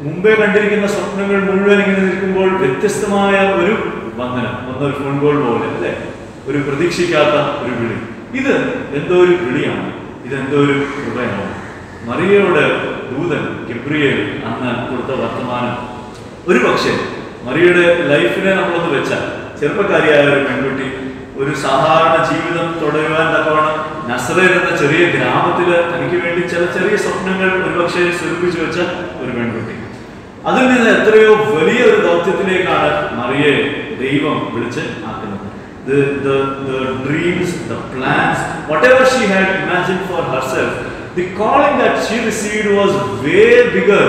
മുമ്പേ കണ്ടിരിക്കുന്ന സ്വപ്നങ്ങൾ മുഴുവൻ ഇങ്ങനെ നിൽക്കുമ്പോൾ വ്യത്യസ്തമായ ഒരു വന്ദനം ഒന്നൊരു ഫോൺ കോൾ പോലെ അല്ലെ ഒരു പ്രതീക്ഷിക്കാത്ത ഒരു വിളി ഇത് എന്തോ ഒരു വിളിയാണ് ഇത് എന്തോ ഒരു കൃപയാണ് മറിയയോട് ദൂതൻ ഗബ്രിയേൽ അന്ന് കൊടുത്ത വർത്തമാനം ഒരു പക്ഷേ മറിയയുടെ ലൈഫിനെ നമ്മളൊന്ന് വെച്ചാൽ ചെറുപ്പക്കാരിയായ ഒരു പെൺകുട്ടി ഒരു സാധാരണ ജീവിതം തുടരുവാൻ തക്കവണ്ണം നസറേൽ എന്ന ചെറിയ ഗ്രാമത്തിൽ തനിക്ക് വേണ്ടി ചില ചെറിയ സ്വപ്നങ്ങൾ ഒരുപക്ഷെ സ്വരൂപിച്ചു വെച്ച ഒരു പെൺകുട്ടി അതിൽ നിന്ന് എത്രയോ വലിയ ഒരു ദൗത്യത്തിലേക്കാണ് മറിയെ ദൈവം വിളിച്ച് ആക്കുന്നത് The, the, the dreams, the plans, whatever she had imagined for herself, the calling that she received was way bigger,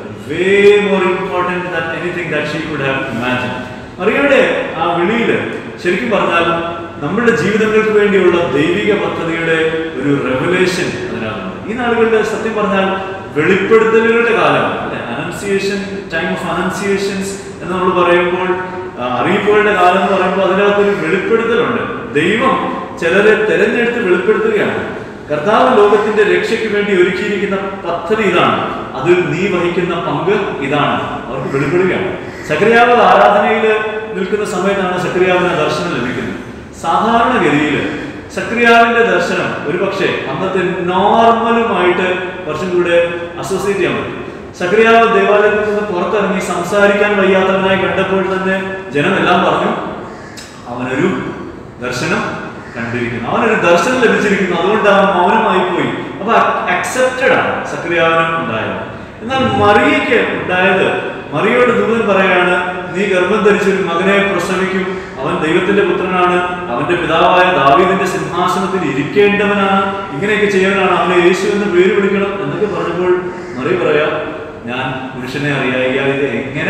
way more important than anything that she could have imagined. മറിയയുടെ ആ വിളിയിൽ ശരിക്കും പറഞ്ഞാൽ നമ്മുടെ ജീവിതങ്ങൾക്ക് വേണ്ടിയുള്ള ദൈവിക പദ്ധതിയുടെ ഒരു റെവലേഷൻ അതിനകത്തുണ്ട് ഈ നാളുകളിൽ സത്യം പറഞ്ഞാൽ വെളിപ്പെടുത്തലുകളുടെ കാലമാണ് അല്ലെ അനൗൺസിയേഷൻ ടൈം ഓഫ് അനൗൺസിയേഷൻസ് എന്ന് നമ്മൾ പറയുമ്പോൾ ആ, അറിയിപ്പുകളുടെ കാലം എന്ന് പറയുമ്പോൾ അതിനകത്തൊരു വെളിപ്പെടുത്തലുണ്ട് ദൈവം ചിലരെ തെരഞ്ഞെടുത്ത് വെളിപ്പെടുത്തുകയാണ് കർത്താവ് ലോകത്തിന്റെ രക്ഷയ്ക്ക് വേണ്ടി ഒരുക്കിയിരിക്കുന്ന പദ്ധതി ഇതാണ് അതിൽ നീ വഹിക്കുന്ന പങ്ക് ഇതാണ് അവർക്ക് വെളിപ്പെടുകയാണ് സക്രിയാവ് ആരാധനയിൽ നിൽക്കുന്ന സമയത്താണ് സക്രിയാവിന് ദർശനം ലഭിക്കുന്നത് സാധാരണഗതിയിൽ സക്രിയാവിന്റെ ദർശനം ഒരു പക്ഷേ അന്നത്തെ നോർമലുമായിട്ട് കുറച്ചും കൂടെ അസോസിയേറ്റ് ചെയ്യാൻ പറ്റും സക്രിയാവ് ദേവാലയത്തിൽ നിന്ന് പുറത്തിറങ്ങി സംസാരിക്കാൻ വയ്യാത്തവനായി കണ്ടപ്പോൾ തന്നെ ജനമെല്ലാം പറഞ്ഞു അവനൊരു ദർശനം കണ്ടിരിക്കുന്നു അവനൊരു ദർശനം ലഭിച്ചിരിക്കുന്നു അതുകൊണ്ട് അവൻ മൗനമായി പോയി അപ്പൊ അക്സെപ്റ്റഡ് ആണ് സക്രിയാവിനും ഉണ്ടായത് എന്നാൽ മറിയയ്ക്ക് ഉണ്ടായത് മറിയോട് ദൂതൻ പറയാണ് നീ ഗർഭം ധരിച്ചൊരു മകനെ പ്രസവിക്കും അവൻ ദൈവത്തിന്റെ പുത്രനാണ് അവന്റെ പിതാവായ ദാവീദിന്റെ സിംഹാസനത്തിൽ ഇരിക്കേണ്ടവനാണ് ഇങ്ങനെയൊക്കെ ചെയ്യാനാണ് അവനെ യേശു എന്ന് പേര് വിളിക്കണം എന്നൊക്കെ പറഞ്ഞപ്പോൾ മറിയ പറയാ ഞാൻ പുരുഷനെ അറിയാതെ ഇത് എങ്ങനെ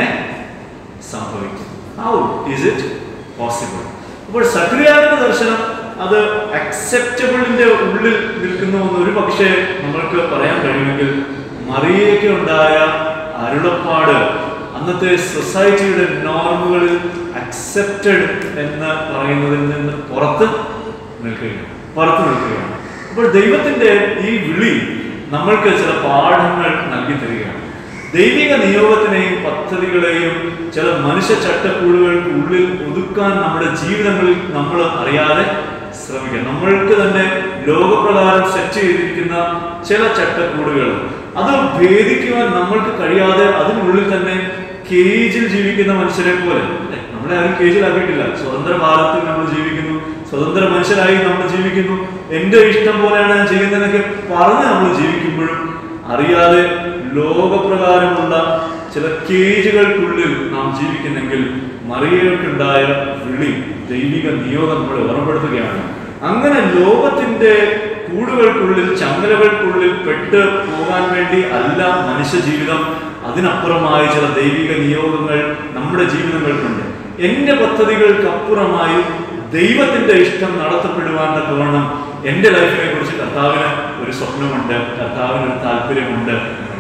സംഭവിക്കും ഹൗ ഈസ് ഇറ്റ് പോസിബിൾ അപ്പോൾ സക്രിയാവിന്റെ ദർശനം അത് അക്സെപ്റ്റബിളിന്റെ ഉള്ളിൽ നിൽക്കുന്നു എന്ന് ഒരു പക്ഷേ നമ്മൾക്ക് പറയാൻ കഴിയുമെങ്കിൽ മറിയയ്ക്ക് ഉണ്ടായ അരുളപ്പാട് അന്നത്തെ സൊസൈറ്റിയുടെ നോർമുകളിൽ അക്സെപ്റ്റഡ് എന്ന് പറയുന്നതിൽ നിന്ന് പുറത്ത് നിൽക്കുകയാണ് പുറത്ത് നിൽക്കുകയാണ് അപ്പോൾ ദൈവത്തിന്റെ ഈ വിളി നമ്മൾക്ക് ചില പാഠങ്ങൾ നൽകി തരികയാണ് ദൈവിക നിയോഗത്തിനെയും പദ്ധതികളെയും ചില മനുഷ്യ ചട്ടക്കൂടുകൾക്ക് ഉള്ളിൽ ഒതുക്കാൻ നമ്മുടെ ജീവിതങ്ങളിൽ നമ്മൾ അറിയാതെ ശ്രമിക്കുക നമ്മൾക്ക് തന്നെ ലോകപ്രകാരം സെറ്റ് ചെയ്തിരിക്കുന്ന ചില ചട്ടക്കൂടുകൾ അത് ഭേദിക്കുവാൻ നമ്മൾക്ക് കഴിയാതെ അതിനുള്ളിൽ തന്നെ കേജിൽ ജീവിക്കുന്ന മനുഷ്യരെ പോലെ അല്ലേ? നമ്മളെ ആരും കേജിലാക്കിയിട്ടില്ല സ്വതന്ത്ര ഭാരതത്തിൽ നമ്മൾ ജീവിക്കുന്നു സ്വതന്ത്ര മനുഷ്യരായി നമ്മൾ ജീവിക്കുന്നു എന്റെ ഇഷ്ടം പോലെയാണ് ഞാൻ ചെയ്യുന്നതെന്നൊക്കെ പറഞ്ഞ് നമ്മൾ ജീവിക്കുമ്പോഴും അറിയാതെ ലോകപ്രകാരമുള്ള ചില കേജുകൾക്കുള്ളിൽ നാം ജീവിക്കുന്നെങ്കിൽ മറിയയ്ക്കുണ്ടായ വിളി ദൈവിക നിയോഗം നമ്മളെ ഓർമ്മപ്പെടുത്തുകയാണ് അങ്ങനെ ലോകത്തിന്റെ കൂടുകൾക്കുള്ളിൽ ചങ്ങലകൾക്കുള്ളിൽ പെട്ട് പോകാൻ വേണ്ടി അല്ല മനുഷ്യ ജീവിതം അതിനപ്പുറമായ ചില ദൈവിക നിയോഗങ്ങൾ നമ്മുടെ ജീവിതങ്ങൾക്കുണ്ട് എന്റെ പദ്ധതികൾക്കപ്പുറമായി ദൈവത്തിന്റെ ഇഷ്ടം നടത്തപ്പെടുവാൻ തക്കവണ്ണം എന്റെ ലൈഫിനെ കുറിച്ച് കർത്താവിന് ഒരു സ്വപ്നമുണ്ട് കർത്താവിന് ഒരു താല്പര്യമുണ്ട്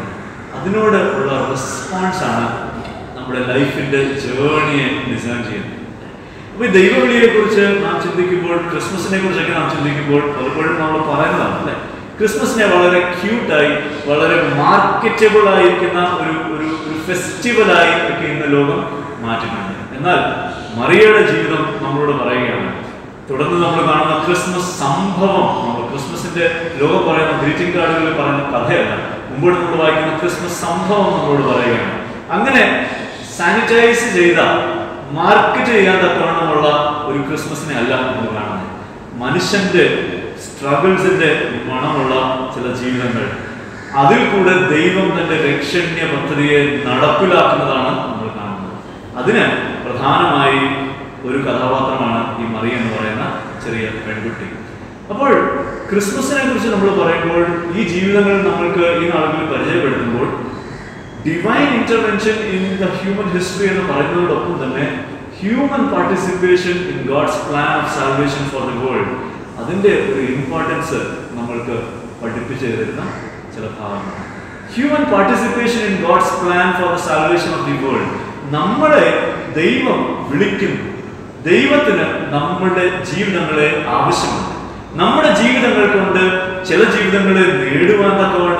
അതിനോട് ഉള്ള റെസ്പോൺസ് ആണ് നമ്മുടെ ലൈഫിന്റെ ജേണിയെ ഡിസൈൻ ചെയ്യുന്നത് അപ്പൊ ഈ ദൈവവിളിയെ കുറിച്ച് നാം ചിന്തിക്കുമ്പോൾ ക്രിസ്മസിനെ കുറിച്ചൊക്കെ നാം ചിന്തിക്കുമ്പോൾ പലപ്പോഴും നമ്മൾ പറയുന്നതാണ് അല്ലെ ക്രിസ്മസിനെ വളരെ ക്യൂട്ടായി വളരെ മാർക്കറ്റബിൾ ആയിരിക്കുന്ന ഒരു ഒരു ഒരു ഫെസ്റ്റിവലായി ഒക്കെ ഇന്ന് ലോകം മാറ്റിയിട്ടുണ്ട് എന്നാൽ മറിയയുടെ ജീവിതം നമ്മളോട് പറയുകയാണ് തുടർന്ന് നമ്മൾ കാണുന്ന ക്രിസ്മസ് സംഭവം നമ്മൾ ക്രിസ്മസിന്റെ ലോകം പറയുന്ന ഗ്രീറ്റിംഗ് കാർഡുകളിൽ പറയുന്ന കഥയല്ല മുമ്പോട്ട് നമ്മൾ വായിക്കുന്ന ക്രിസ്മസ് സംഭവം നമ്മളോട് പറയുകയാണ് അങ്ങനെ സാനിറ്റൈസ് ചെയ്ത മാർക്കറ്റ് ചെയ്യാൻ തക്കവണ്ണമുള്ള ഒരു ക്രിസ്മസിനെ അല്ല നമ്മൾ കാണുന്നത് മനുഷ്യന്റെ സ്ട്രഗിൾസിന്റെ മണമുള്ള ചില ജീവിതങ്ങൾ അതിൽ കൂടെ ദൈവം തന്റെ രക്ഷണ്യ പദ്ധതിയെ നടപ്പിലാക്കുന്നതാണ് നമ്മൾ കാണുന്നത് അതിന് പ്രധാനമായി ഒരു കഥാപാത്രമാണ് ഈ മറിയ എന്ന് പറയുന്ന ചെറിയ പെൺകുട്ടി അപ്പോൾ ക്രിസ്മസിനെ കുറിച്ച് നമ്മൾ പറയുമ്പോൾ ഈ ജീവിതങ്ങൾ നമ്മൾക്ക് ഈ നാളുകളിൽ പരിചയപ്പെടുത്തുമ്പോൾ divine intervention in the human history എന്ന് പറയുന്നതോടൊപ്പം തന്നെ human participation in God's plan of salvation for the world അതിന്റെ ഒരു ഇമ്പോർട്ടൻസ് നമ്മൾക്ക് പഠിപ്പിച്ചു തരുന്ന ചില ഭാഗങ്ങൾ human participation in God's plan for the salvation of the world നമ്മളെ ദൈവം വിളിക്കുന്നു ദൈവത്തിന് നമ്മുടെ ജീവിതങ്ങളെ ആവശ്യമുണ്ട് നമ്മുടെ ജീവിതങ്ങൾ കൊണ്ട് ചില ജീവിതങ്ങളെ നേടുവാൻ തക്കവണ്ണം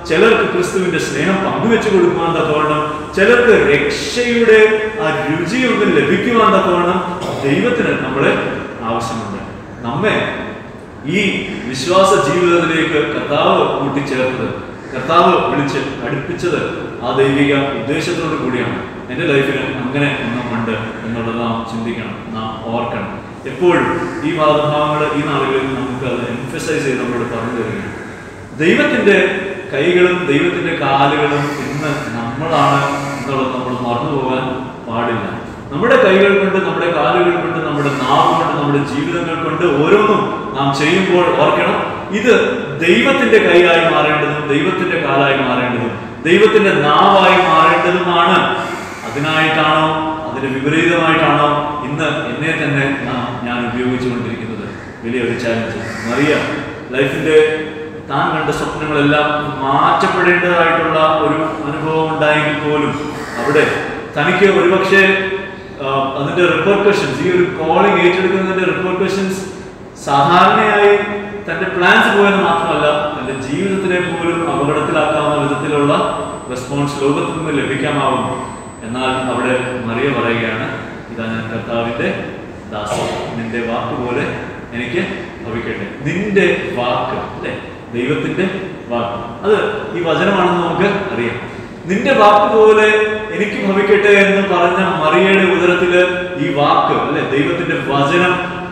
ചിലർക്ക് ക്രിസ്തുവിന്റെ സ്നേഹം പങ്കുവെച്ചു കൊടുക്കുവാൻ തക്കവണ്ണം ചിലർക്ക് രക്ഷയുടെ ആ രുചി ഒന്ന് ലഭിക്കുവാൻ തക്കവണ്ണം ദൈവത്തിന് നമ്മളെ ആവശ്യമുണ്ട് നമ്മെ ഈ വിശ്വാസ ജീവിതത്തിലേക്ക് കർത്താവ് കൂട്ടിച്ചേർത്തത് കർത്താവ് വിളിച്ച് അടുപ്പിച്ചത് ആ ദൈവിക ഉദ്ദേശത്തോടു കൂടിയാണ് എൻ്റെ ലൈഫിൽ അങ്ങനെ ഒന്നും ഉണ്ട് എന്നുള്ളത് നാം ചിന്തിക്കണം നാം ഓർക്കണം എപ്പോഴും ഈ ഭാഗഭാഗങ്ങൾ ഈ നാളുകളിൽ നമുക്ക് അത് എംഫസൈസ് ചെയ്ത് നമ്മളോട് പറഞ്ഞു തരികയാണ് ദൈവത്തിന്റെ കൈകളും ദൈവത്തിന്റെ കാലുകളും ഇന്ന് നമ്മളാണ് എന്നുള്ളത് നമ്മൾ മറന്നു പോകാൻ പാടില്ല നമ്മുടെ കൈകൾ കൊണ്ട് നമ്മുടെ കാലുകൾ കൊണ്ട് നമ്മുടെ നാവ് കൊണ്ട് നമ്മുടെ ജീവിതങ്ങൾ കൊണ്ട് ഓരോന്നും നാം ചെയ്യുമ്പോൾ ഓർക്കണം ഇത് ദൈവത്തിന്റെ കൈയായി മാറേണ്ടതും ദൈവത്തിന്റെ കാലായി മാറേണ്ടതും ദൈവത്തിന്റെ നാവായി മാറേണ്ടതുമാണ് അതിനായിട്ടാണോ അതിന് വിപരീതമായിട്ടാണോ ഇന്ന് എന്നെ തന്നെ നാം ഞാൻ ഉപയോഗിച്ചുകൊണ്ടിരിക്കുന്നത് വലിയൊരു ചാലഞ്ച് മറിയ ലൈഫിന്റെ താൻ കണ്ട സ്വപ്നങ്ങളെല്ലാം മാറ്റപ്പെടേണ്ടതായിട്ടുള്ള ഒരു അനുഭവം ഉണ്ടായെങ്കിൽ പോലും അവിടെ തനിക്ക് ഒരുപക്ഷെ ആ, അതിന്റെ റിപ്പോർക്കേഷൻസ് ഈ ഒരു കോളിംഗ് ഏറ്റെടുക്കുന്നതിന്റെ റിപ്പോർക്കേഷൻസ് സാധാരണയായി തന്റെ പ്ലാൻസ് പോയെന്ന് മാത്രമല്ല തന്റെ ജീവിതത്തിനെ പോലും അപകടത്തിലാക്കാവുന്ന വിധത്തിലുള്ള റെസ്പോൺസ് ലോകത്തിൽ നിന്ന് ലഭിക്കാമാവും എന്നാൽ അവിടെ മറിയ പറയുകയാണ് ഇതാ ഞാൻ കർത്താവിന്റെ ദാസൻ നിന്റെ വാക്ക് പോലെ എനിക്ക് ഭവിക്കട്ടെ നിന്റെ വാക്ക് അല്ലെ ദൈവത്തിന്റെ വാക്ക് അത് ഈ വചനമാണെന്ന് നമുക്ക് അറിയാം നിന്റെ വാക്ക് പോലെ എനിക്ക് ഭവിക്കട്ടെ എന്ന് പറഞ്ഞ മറിയയുടെ ഉദരത്തില് ഈ വാക്ക് അല്ലെ ദൈവത്തിന്റെ വചനം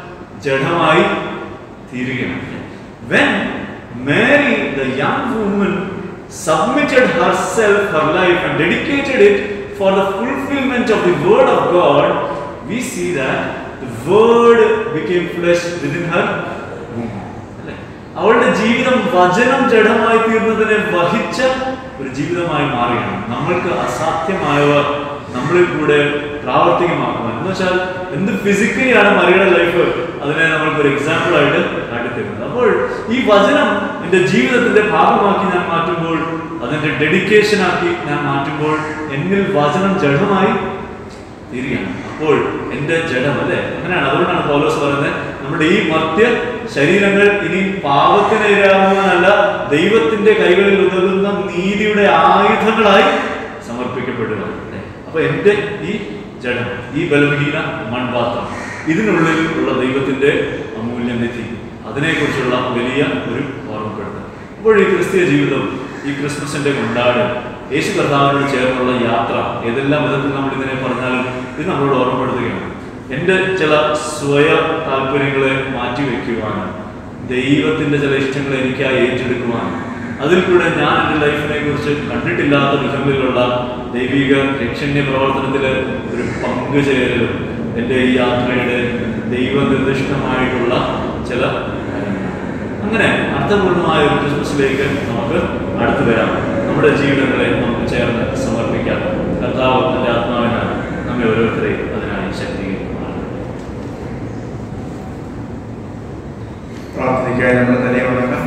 ജഡമായി തീരുകയാണ് When Mary, the young woman, submitted herself, her life, and dedicated it for the fulfillment of the word of God, we see that the word became flesh within her womb. അല്ലേ? അവളുടെ ജീവിതം വചനം ജഡമായി തീർന്നതിനെ വഹിച്ച ഒരു ജീവിതമായി മാറുകയാണ് നമ്മൾക്ക് അസാധ്യമായവ നമ്മളിൽ കൂടെ പ്രാവർത്തികമാക്കുവാൻ എന്ന് വെച്ചാൽ എന്ത് ഫിസിക്കലിയാണ് മറിയുടെ ലൈഫ് അതിനെ നമ്മൾക്ക് ഒരു എക്സാമ്പിൾ ആയിട്ട് കാട്ടിത്തരുന്നത് അപ്പോൾ ഈ വചനം എൻ്റെ ജീവിതത്തിന്റെ ഭാഗമാക്കി ഞാൻ മാറ്റുമ്പോൾ അതിന്റെ ഡെഡിക്കേഷൻ ആക്കി ഞാൻ മാറ്റുമ്പോൾ എന്നിൽ വചനം ജഡമായി തീരുകയാണ് അപ്പോൾ എൻ്റെ ജഡം അല്ലേ അങ്ങനെയാണ് അതുകൊണ്ടാണ് പൗലോസ് പറയുന്നത് നമ്മുടെ ഈ മധ്യ ശരീരങ്ങൾ ഇനി പാപത്തിന് ഇരയാകുവാനല്ല ദൈവത്തിന്റെ കൈകളിൽ ഉതകുന്ന നീതിയുടെ ആയുധങ്ങളായി സമർപ്പിക്കപ്പെടുക അല്ലേ? അപ്പൊ എൻ്റെ ഈ ജഡം ഈ ബലഹീന മൺപാത്രം ഇതിനുള്ളിൽ ഉള്ള ദൈവത്തിന്റെ അമൂല്യ നിധി അതിനെക്കുറിച്ചുള്ള വലിയ ഒരു ഓർമ്മപ്പെടുത്തൽ അപ്പോൾ ഈ ക്രിസ്തീയ ജീവിതം ഈ ക്രിസ്മസിന്റെ കൊണ്ടാട് യേശു കർത്താവിനോട് ചേർന്നുള്ള യാത്ര ഏതെല്ലാം വിധത്തിൽ നമ്മൾ ഇതിനെ പറഞ്ഞാലും ഇത് നമ്മളോട് ഓർമ്മപ്പെടുത്തുകയാണ് എൻ്റെ ചില സ്വയ താല്പര്യങ്ങളെ മാറ്റിവെക്കുവാനും ദൈവത്തിന്റെ ചില ഇഷ്ടങ്ങളെ എനിക്കായി ഏറ്റെടുക്കുവാനും അതിൽ കൂടെ ഞാൻ എൻ്റെ ലൈഫിനെ കുറിച്ച് കണ്ടിട്ടില്ലാത്ത വിധങ്ങളിലുള്ള ദൈവിക രക്ഷണ്യ പ്രവർത്തനത്തിൽ ഒരു പങ്കുചേരലും എൻ്റെ ഈ യാത്രയുടെ ദൈവനിർദ്ദിഷ്ടമായിട്ടുള്ള ചില കാര്യങ്ങളാണ്. അങ്ങനെ അർത്ഥപൂർണമായ ഒരു ക്രിസ്മസിലേക്ക് നമുക്ക് അടുത്തു വരാം നമ്മുടെ ജീവിതങ്ങളെ നമുക്ക് ചേർന്ന് സമർപ്പിക്കാം കർത്താവ് തന്റെ ആത്മാവിനാണ് നമ്മെ ഓരോരുത്തരെയും അതിനായി ശക്തീകരിക്കുമാണ് പ്രാർത്ഥനയ്ക്കായി നമ്മൾ തന്നെ വണക്കാം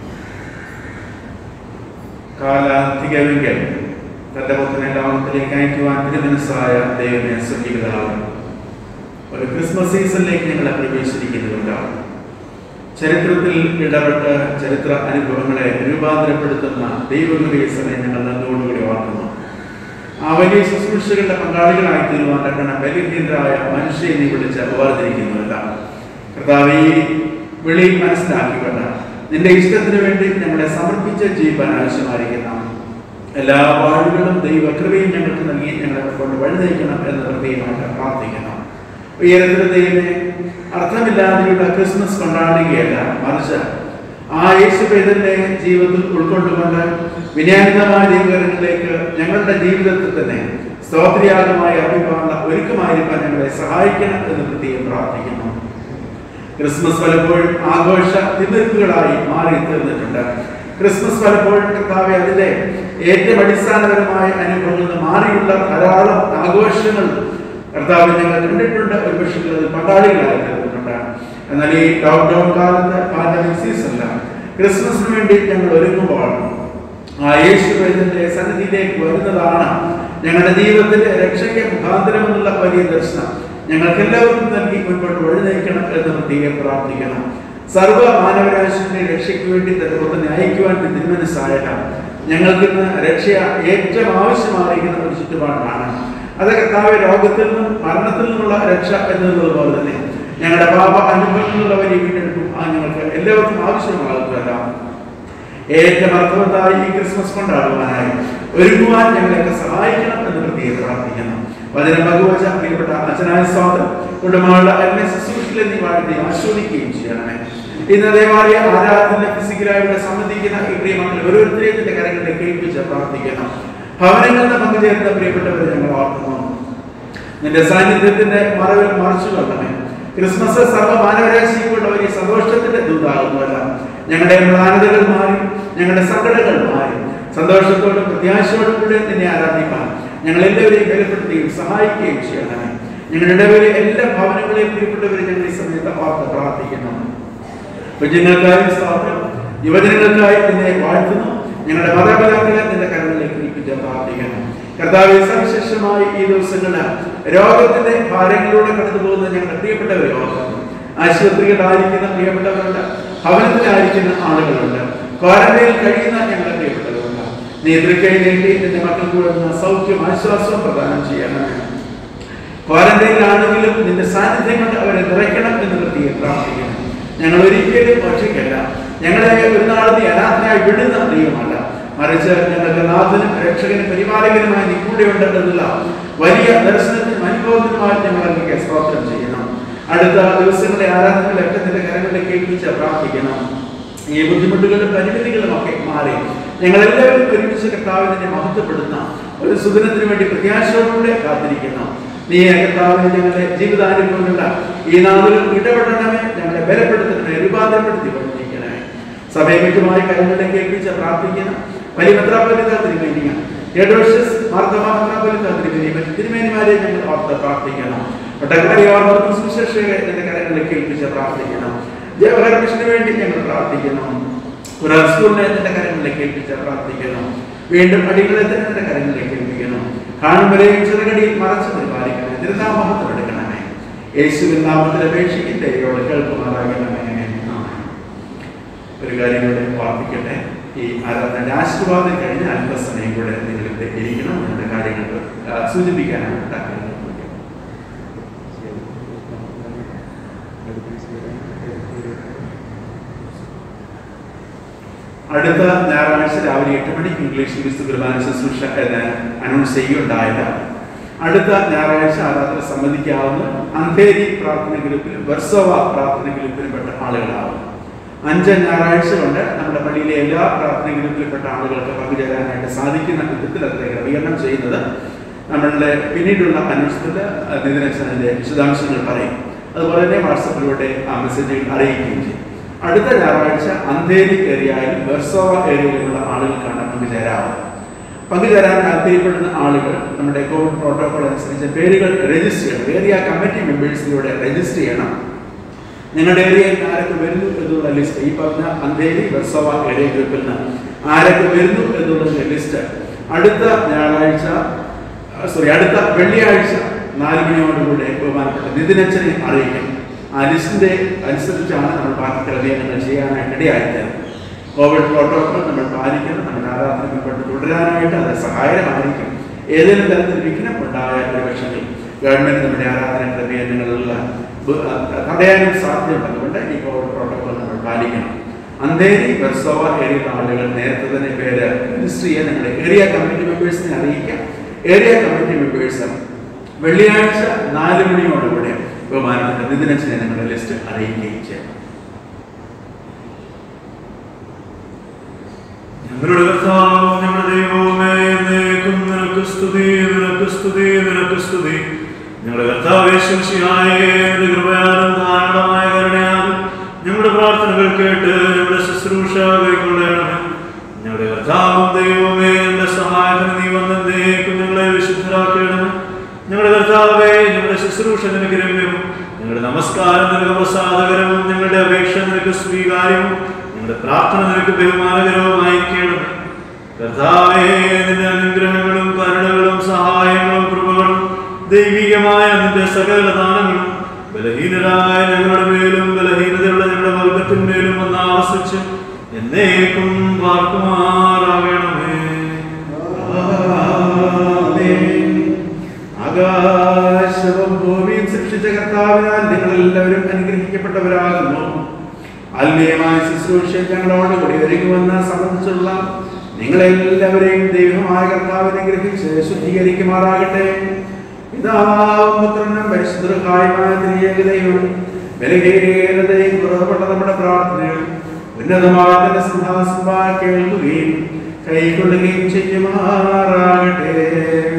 കാലാന്തികമെങ്കിൽ തന്റെ പുത്രനെ ലോകത്തിലേക്ക് അയക്കുവാൻ തിരുമനസ്സായ ദൈവമേ സ്വർഗീകരാണ് ഒരു ക്രിസ്മസ് സീസണിലേക്ക് ഞങ്ങളെ പ്രവേശിച്ചിരിക്കുന്നുണ്ടാവും ചരിത്രത്തിൽ ഇടപെട്ട് ചരിത്ര അനുഭവങ്ങളെ രൂപാന്തരപ്പെടുത്തുന്ന ദൈവകൃപയെ ഞങ്ങൾ നന്ദിയോടുകൂടി ഓർക്കുന്നു ആ വലിയ ശുശ്രൂഷകളുടെ പങ്കാളികളായി തീരുവാൻ തക്കണം ബലിഹീനരായ മനുഷ്യരെ നീ വിളിച്ച് വേർതിരിക്കുന്നുവല്ല കർത്താവ് ഈ വിളി മനസ്സിലാക്കിക്കൊണ്ട് നിന്റെ ഇഷ്ടത്തിന് വേണ്ടി ഞങ്ങളെ സമർപ്പിച്ച് ജീവിക്കാൻ ആവശ്യമായിരിക്കുന്ന എല്ലാ വാഴുകളും ദൈവ കൃപയും ഞങ്ങൾക്ക് നൽകി ഞങ്ങളെ കൊണ്ട് വഴിനയിക്കണം എന്ന് ഹൃദയമായിട്ട് പ്രാർത്ഥിക്കുന്നു ഉയരത്തിലെ ദൈവമേ അർത്ഥമില്ലാതെയുള്ള ക്രിസ്മസ് കൊണ്ടാടുകയല്ല മറിച്ച് ആ യേശു പൈതന്റെ ജീവിതത്തിൽ ഉൾക്കൊണ്ടുകൊണ്ട് വിനയാനിതമായ ദൈവകരങ്ങളിലേക്ക് ഞങ്ങളുടെ ജീവിതത്തിൽ തന്നെ സ്തോത്രിയാഗമായി അഭിമാനുള്ള ഒരുക്കമായിരിക്കാൻ ഞങ്ങളെ സഹായിക്കണം എന്ന് പ്രത്യേകം പ്രാർത്ഥിക്കുന്നു ക്രിസ്മസ് പലപ്പോഴും ആഘോഷ തിമിർപ്പുകളായി മാറി തീർന്നിട്ടുണ്ട് ക്രിസ്മസ് പലപ്പോഴും കർത്താവെ അതിന്റെ ഏറ്റവും അടിസ്ഥാനപരമായ അനുഭവങ്ങളിൽ നിന്ന് മാറിയുള്ള ധാരാളം ആഘോഷങ്ങൾ കർത്താവ് ഞങ്ങൾ കണ്ടിട്ടുണ്ട് ഒരു പക്ഷേ അതിൽ പങ്കാളികളായി തീർന്നിട്ടുണ്ട് എന്നാൽ ഈ ലോക്ക്ഡൌൺ കാലത്ത് പാൻഡമിക് സീസണിലാണ് ക്രിസ്മസിന് വേണ്ടി ഞങ്ങൾ ഒരുങ്ങുമ്പോൾ ആ യേശു ഇതിന്റെ സന്നിധിയിലേക്ക് വരുന്നതാണ് ഞങ്ങളുടെ ജീവിതത്തിന്റെ രക്ഷയ്ക്ക് മുഖാന്തരം എന്നുള്ള വലിയ ദർശനം ഞങ്ങൾക്ക് എല്ലാവർക്കും നൽകി മുൻപോട്ട് വഴി നയിക്കണം എന്ന് പ്രത്യേകം പ്രാർത്ഥിക്കണം സർവ്വ മാനവരാശിയുടെ രക്ഷയ്ക്ക് വേണ്ടി തന്റെ പുത്രനെ അയക്കുവാൻ തിരുമനസ്സായിട്ട് ഞങ്ങൾക്ക് ഇന്ന് രക്ഷ ഏറ്റവും ആവശ്യമായിരിക്കുന്ന ഒരു ചുറ്റുപാടാണ് അത് കർത്താവ് രോഗത്തിൽ നിന്നും മരണത്തിൽ നിന്നുള്ള രക്ഷ എന്നുള്ളത് പോലെ തന്നെ ഞങ്ങളുടെ പാപ അനുഭവത്തിൽ നിന്നുള്ള വലിയ വീണ്ടെടുപ്പും ആ ഞങ്ങൾക്ക് എല്ലാവർക്കും ആവശ്യമാകുന്നതല്ല ഏറ്റവും അർത്ഥവത്തായി ഈ ക്രിസ്മസ് കൊണ്ടാടുവാനായി ഒരുങ്ങുവാൻ ഞങ്ങളെയൊക്കെ സഹായിക്കണം എന്ന് പ്രത്യേകം പ്രാർത്ഥിക്കുന്നു വചനം പങ്കുവച്ച പ്രിയപ്പെട്ട അച്ഛനായ സ്വാതം കുടുംബങ്ങളുടെ അന്യ ശുശ്രൂഷയിൽ നീ വാഴ്ത്തി ആസ്വദിക്കുകയും ചെയ്യണമേ ഇന്ന് ദേവാലയ ആരാധന ഫിസിക്കലായി ഇവിടെ സംബന്ധിക്കുന്ന ഈ പ്രിയമക്കൾ ഓരോരുത്തരെയും നിന്റെ കരങ്ങളിലേക്ക് കേൾപ്പിച്ച് പ്രാർത്ഥിക്കണം ഭവനങ്ങളിൽ നിന്ന് പങ്കുചേരുന്ന പ്രിയപ്പെട്ടവരെ ഞങ്ങൾ ഓർക്കുന്നു നിന്റെ സാന്നിധ്യത്തിന്റെ മറവിൽ മറച്ചു കൊള്ളണമേ ക്രിസ്മസ് സർവ്വ മാനവരാശിക്കുള്ള വലിയ സന്തോഷത്തിന്റെ ദൂതാകുന്നുവല്ല ഞങ്ങളുടെ മ്ലാനതകൾ മാറി ഞങ്ങളുടെ സങ്കടങ്ങൾ മാറി സന്തോഷത്തോടും പ്രത്യാശയോടും കൂടെ നിന്നെ ആരാധിക്കാൻ ഞങ്ങൾ എല്ലാവരെയും ബലപ്പെടുത്തുകയും സഹായിക്കുകയും ചെയ്യണമേ ഞങ്ങളുടെ ഇടവരെ എല്ലാ ഭവനങ്ങളെയും പ്രിയപ്പെട്ടവരെ ഞങ്ങൾ ഈ സമയത്ത് ഓർത്ത് പ്രാർത്ഥിക്കുന്നു കുഞ്ഞുങ്ങൾക്കായി സ്വാതന്ത്ര്യം യുവജനങ്ങൾക്കായി നിന്നെ വാഴ്ത്തുന്നു ഞങ്ങളുടെ മാതാപിതാക്കളെ നിന്റെ കരങ്ങളിലേക്ക് ഏൽപ്പിച്ച് പ്രാർത്ഥിക്കുന്നു കർത്താവ് സവിശേഷമായി ഈ ദിവസങ്ങളിൽ രോഗത്തിന്റെ ഭാരങ്ങളിലൂടെ കടന്നു പോകുന്ന ഞങ്ങളുടെ പ്രിയപ്പെട്ടവരെ ഓർക്കുന്നു ആശുപത്രികളിലായിരിക്കുന്ന പ്രിയപ്പെട്ടവരുണ്ട് ഭവനത്തിലായിരിക്കുന്ന ആളുകളുണ്ട് ക്വാറന്റൈനിൽ കഴിയുന്ന ഞങ്ങളുടെ പ്രിയപ്പെട്ടവരുണ്ട് നേതൃക്കൈ നീട്ടി നിന്റെ മക്കൾക്ക് വേണ്ടുന്ന സൗഖ്യം ആശ്വാസവും പ്രദാനം ചെയ്യണമേ ക്വാറന്റൈനിലാണെങ്കിലും നിന്റെ സാന്നിധ്യം കൊണ്ട് അവരെ നിറയ്ക്കണം എന്ന് പ്രത്യേകം പ്രാർത്ഥിക്കുന്നു ഞങ്ങൾ ഒരിക്കലും ഒറ്റയ്ക്കല്ല ഞങ്ങളെ ഒരു നാൾ നീ അനാഥനായി വിടുന്ന ദൈവമല്ല മറിച്ച് ഞങ്ങൾക്ക് നാഥനും രക്ഷകനും പരിപാലകനുമായി നീ കൂടെ ഉണ്ടെന്നുള്ള വലിയ ദർശനത്തിനും അനുഭവത്തിനുമായി ഞങ്ങൾ അങ്ങേക്ക് സ്തോത്രം ചെയ്യണം അടുത്ത ദിവസങ്ങളെ ആരാധനകളൊക്കെ നിന്റെ കരങ്ങളിലേക്ക് ഏൽപ്പിച്ച് പ്രാർത്ഥിക്കണം ഈ ബുദ്ധിമുട്ടുകളും പരിമിതികളും ഒക്കെ മാറി ഞങ്ങൾ എല്ലാവരും ഒരുമിച്ച് കർത്താവിനെ മഹത്വപ്പെടുന്ന ഒരു സുദിനത്തിന് വേണ്ടി പ്രത്യാശയോടുകൂടെ കാത്തിരിക്കുന്നു നീ കർത്താവിനെ ഞങ്ങളുടെ ജീവിതാനുഭവങ്ങളുള്ള ഈ നാളുകൾ ഇടപെടണമേ ഞങ്ങളെ ബലപ്പെടുത്തണമേ രൂപാന്തരപ്പെടുത്തി പഠിപ്പിക്കണമേ സഭയമിറ്റുമായി കരങ്ങളിലേക്ക് ഏൽപ്പിച്ച് പ്രാർത്ഥിക്കണം വലിയ മെത്രാപ്പൊലിത്ത തിരുമേനിയ എഡോഷ്യസ് മാർത്തമാ മെത്രാപ്പൊലിത്ത തിരുമേനി തിരുമേനിമാരെ ഞങ്ങൾ ഓർത്ത് പ്രാർത്ഥിക്കണം ഒട്ടക്കാരി ഓർമ്മ സുശേഷകരെ എന്റെ കരങ്ങളിലേക്ക് ഏൽപ്പിച്ച് പ്രാർത്ഥിക്കണം ജവഹർ മിഷന് വേണ്ടി ഞങ്ങൾ പ്രാർത്ഥിക്കുന്നു ഖുറാൻ സ്കൂളിനെ എന്റെ കരങ്ങളിലേക്ക് ഏൽപ്പിച്ച് പ്രാർത്ഥിക്കുന്നു വീണ്ടും അടികളെ തന്നെ എന്റെ കരങ്ങളിലേക്ക് ഏൽപ്പിക്കുന്നു കാണുമ്പോഴേയും ചെറുകടിയിൽ മറച്ചു പരിപാലിക്കണമേ തിരുനാമഹത്വം എടുക്കണമേ യേശുവിൻ നാമത്തിൽ അപേക്ഷിക്കും ദൈവയോട് കേൾക്കുമാറാകണമേ ആമേൻ. ഒരു കാര്യം കൂടെ ഓർമ്മിക്കട്ടെ ഈ ആരാധന ആശീർവാദം കഴിഞ്ഞ് അല്പസമയം കൂടെ നിങ്ങളിവിടെ ഇരിക്കണം നിങ്ങളുടെ കാര്യങ്ങൾ ആ, സൂചിപ്പിക്കാനാണ് ഉണ്ടാക്കുന്നത് അടുത്ത ഞായറാഴ്ച രാവിലെ എട്ട് മണിക്ക് ഇംഗ്ലീഷ് വിശുദ്ധ കുർബാന ശുശ്രൂഷ എന്ന് അനൗൺസ് ചെയ്യുകയുണ്ടായത് അടുത്ത ഞായറാഴ്ച ആരാധന സംബന്ധിക്കാവുന്ന അന്ധേരി പ്രാർത്ഥന ഗ്രൂപ്പിലും വെർസോവ പ്രാർത്ഥന ഗ്രൂപ്പിലും പെട്ട ആളുകളാവും അഞ്ച് ഞായറാഴ്ച കൊണ്ട് നമ്മുടെ പള്ളിയിലെ എല്ലാ പ്രാർത്ഥന ഗ്രൂപ്പിൽപ്പെട്ട ആളുകൾക്ക് പങ്കുചേരാനായിട്ട് സാധിക്കുന്ന വിധത്തിൽ അത് ക്രമീകരണം ചെയ്യുന്നത് നമ്മളുടെ പിന്നീടുള്ള അന്വേഷണത്തിൽ നിതിനച്ഛൻ്റെ വിശദാംശങ്ങൾ പറയും അതുപോലെ തന്നെ വാട്സപ്പിലൂടെ ആ മെസ്സേജുകൾ അറിയിക്കുകയും ചെയ്യും അടുത്ത ഞായറാഴ്ച അന്തേരി ഏരിയയിലും വെർസോവ ഏരിയയിലുമുള്ള ആളുകൾക്കാണ് പങ്കുചേരാവുന്നത് പങ്കുചേരാൻ താല്പര്യപ്പെടുന്ന ആളുകൾ നമ്മുടെ കോവിഡ് പ്രോട്ടോകോൾ അനുസരിച്ച് പേരുകൾ രജിസ്റ്റർ ചെയ്യണം ഏരിയ കമ്മിറ്റി മെമ്പേഴ്സിലൂടെ രജിസ്റ്റർ ചെയ്യണം നിങ്ങളുടെ ഏരിയയിൽ ആരൊക്കെ വരുന്നു എന്നുള്ള ലിസ്റ്റ് ഈ പറഞ്ഞ അന്തേരി വെർസോവ ഏരിയ ഗ്രൂപ്പിൽ നിന്ന് ആരൊക്കെ വരുന്നു എന്നുള്ള ലിസ്റ്റ് അടുത്ത ഞായറാഴ്ച സോറി അടുത്ത വെള്ളിയാഴ്ച നാല് മണിയോടുകൂടെ ബഹുമാനപ്പെട്ട നിതിനച്ഛനെ അറിയിക്കും ആ ലിസ്റ്റിന്റെ അനുസരിച്ചാണ് നമ്മൾ ബാക്കി ക്രമീകരണങ്ങൾ ചെയ്യാനായിട്ട് ഇടയായിത്തീരുന്നത് കോവിഡ് പ്രോട്ടോകോൾ നമ്മൾ പാലിക്കണം നമ്മുടെ ആരാധന മുൻപോട്ട് തുടരാനായിട്ട് അത് സഹായകമായിരിക്കും ഏതെങ്കിലും തരത്തിൽ വിഘ്നം ഉണ്ടായ ഒരു പക്ഷെങ്കിൽ ഗവൺമെന്റ് നമ്മുടെ ആരാധന ക്രമീകരണങ്ങളിലുള്ള ബ- തടയാനും സാധ്യതയുണ്ട് അതുകൊണ്ട് ഈ കോവിഡ് പ്രോട്ടോകോൾ നമ്മൾ പാലിക്കണം അന്തേരി ബെർസോവ ഏരിയ ആളുകൾ നേരത്തെ തന്നെ പേര് രജിസ്റ്റർ ചെയ്യാൻ നിങ്ങളുടെ ഏരിയ കമ്മിറ്റി മെമ്പേഴ്സിനെ അറിയിക്കാം ഏരിയ കമ്മിറ്റി മെമ്പേഴ്സ് വെള്ളിയാഴ്ച നാല് മണിയോടുകൂടെ ബഹുമാനപ്പെട്ട നിതിനച്ഛനെ നിങ്ങളുടെ ലിസ്റ്റ് അറിയിക്കുകയും ചെയ്യണം ഞങ്ങളുടെ കർത്താവും ഞങ്ങളുടെ ദൈവവുമേ എന്നേക്കും നിനക്ക് സ്തുതി നിനക്ക് സ്തുതി നിനക്ക് സ്തുതി ഞങ്ങളുടെ കർത്താവേശംശിയായ കൃപയാലും ധാരാളമായ കരുണയാലും ഞങ്ങളുടെ പ്രാർത്ഥനകൾ കേട്ട് ഞങ്ങളുടെ ശുശ്രൂഷ കൈക്കൊള്ളണമേ ഞങ്ങളുടെ കർത്താവും ദൈവവുമേ എന്റെ സഹായത്തിന് നീ വന്നേക്കും ഞങ്ങളെ വിശുദ്ധരാക്കണമേ ഞങ്ങളുടെ കർത്താവേ ഞങ്ങളുടെ ശുശ്രൂഷ നിനക്ക് രമ്യവും ഞങ്ങളുടെ നമസ്കാരം നിനക്ക് പ്രസാദകരവും ഞങ്ങളുടെ അപേക്ഷ നിനക്ക് സ്വീകാര്യവും ഞങ്ങളുടെ പ്രാർത്ഥന നിനക്ക് ബഹുമാനകരവുമായിരിക്കണം കർത്താവേ നിന്റെ അനുഗ്രഹങ്ങളും കരുണകളും സഹായങ്ങളും കൃപകളും ദൈവികമായ നിന്റെ സകല ദാനങ്ങളും ബലഹീനരായ ഞങ്ങളുടെ മേലും ബലഹീനതയുള്ള ഞങ്ങളുടെ വർഗത്തിന്മേലും വന്ന് ആവസിച്ച് എന്നേക്കും പാർക്കുമാറാകണമേ സൃഷ്ടിച്ച കർത്താവിനാൽ നിങ്ങൾ എല്ലാവരും അനുഗ്രഹിക്കപ്പെട്ടവരാകുന്നു ആത്മീയമായ ശുശ്രൂഷ ഞങ്ങളോട് കൂടി ഒരുങ്ങുമെന്ന് സംബന്ധിച്ചുള്ള നിങ്ങളെല്ലാവരെയും ദൈവമായ കർത്താവിനെ ഗ്രഹിച്ച് ശുദ്ധീകരിക്കുമാറാകട്ടെ പിതാവും പുത്രനും പരിശുദ്ധമായ ത്രിയേകതയും ബലഹീനതയും കുറവുള്ള നമ്മുടെ പ്രാർത്ഥനകൾ ഉന്നതമായ തന്റെ സിംഹാസനമായി കേൾക്കുകയും കൈക്കൊള്ളുകയും ചെയ്യുമാറാകട്ടെ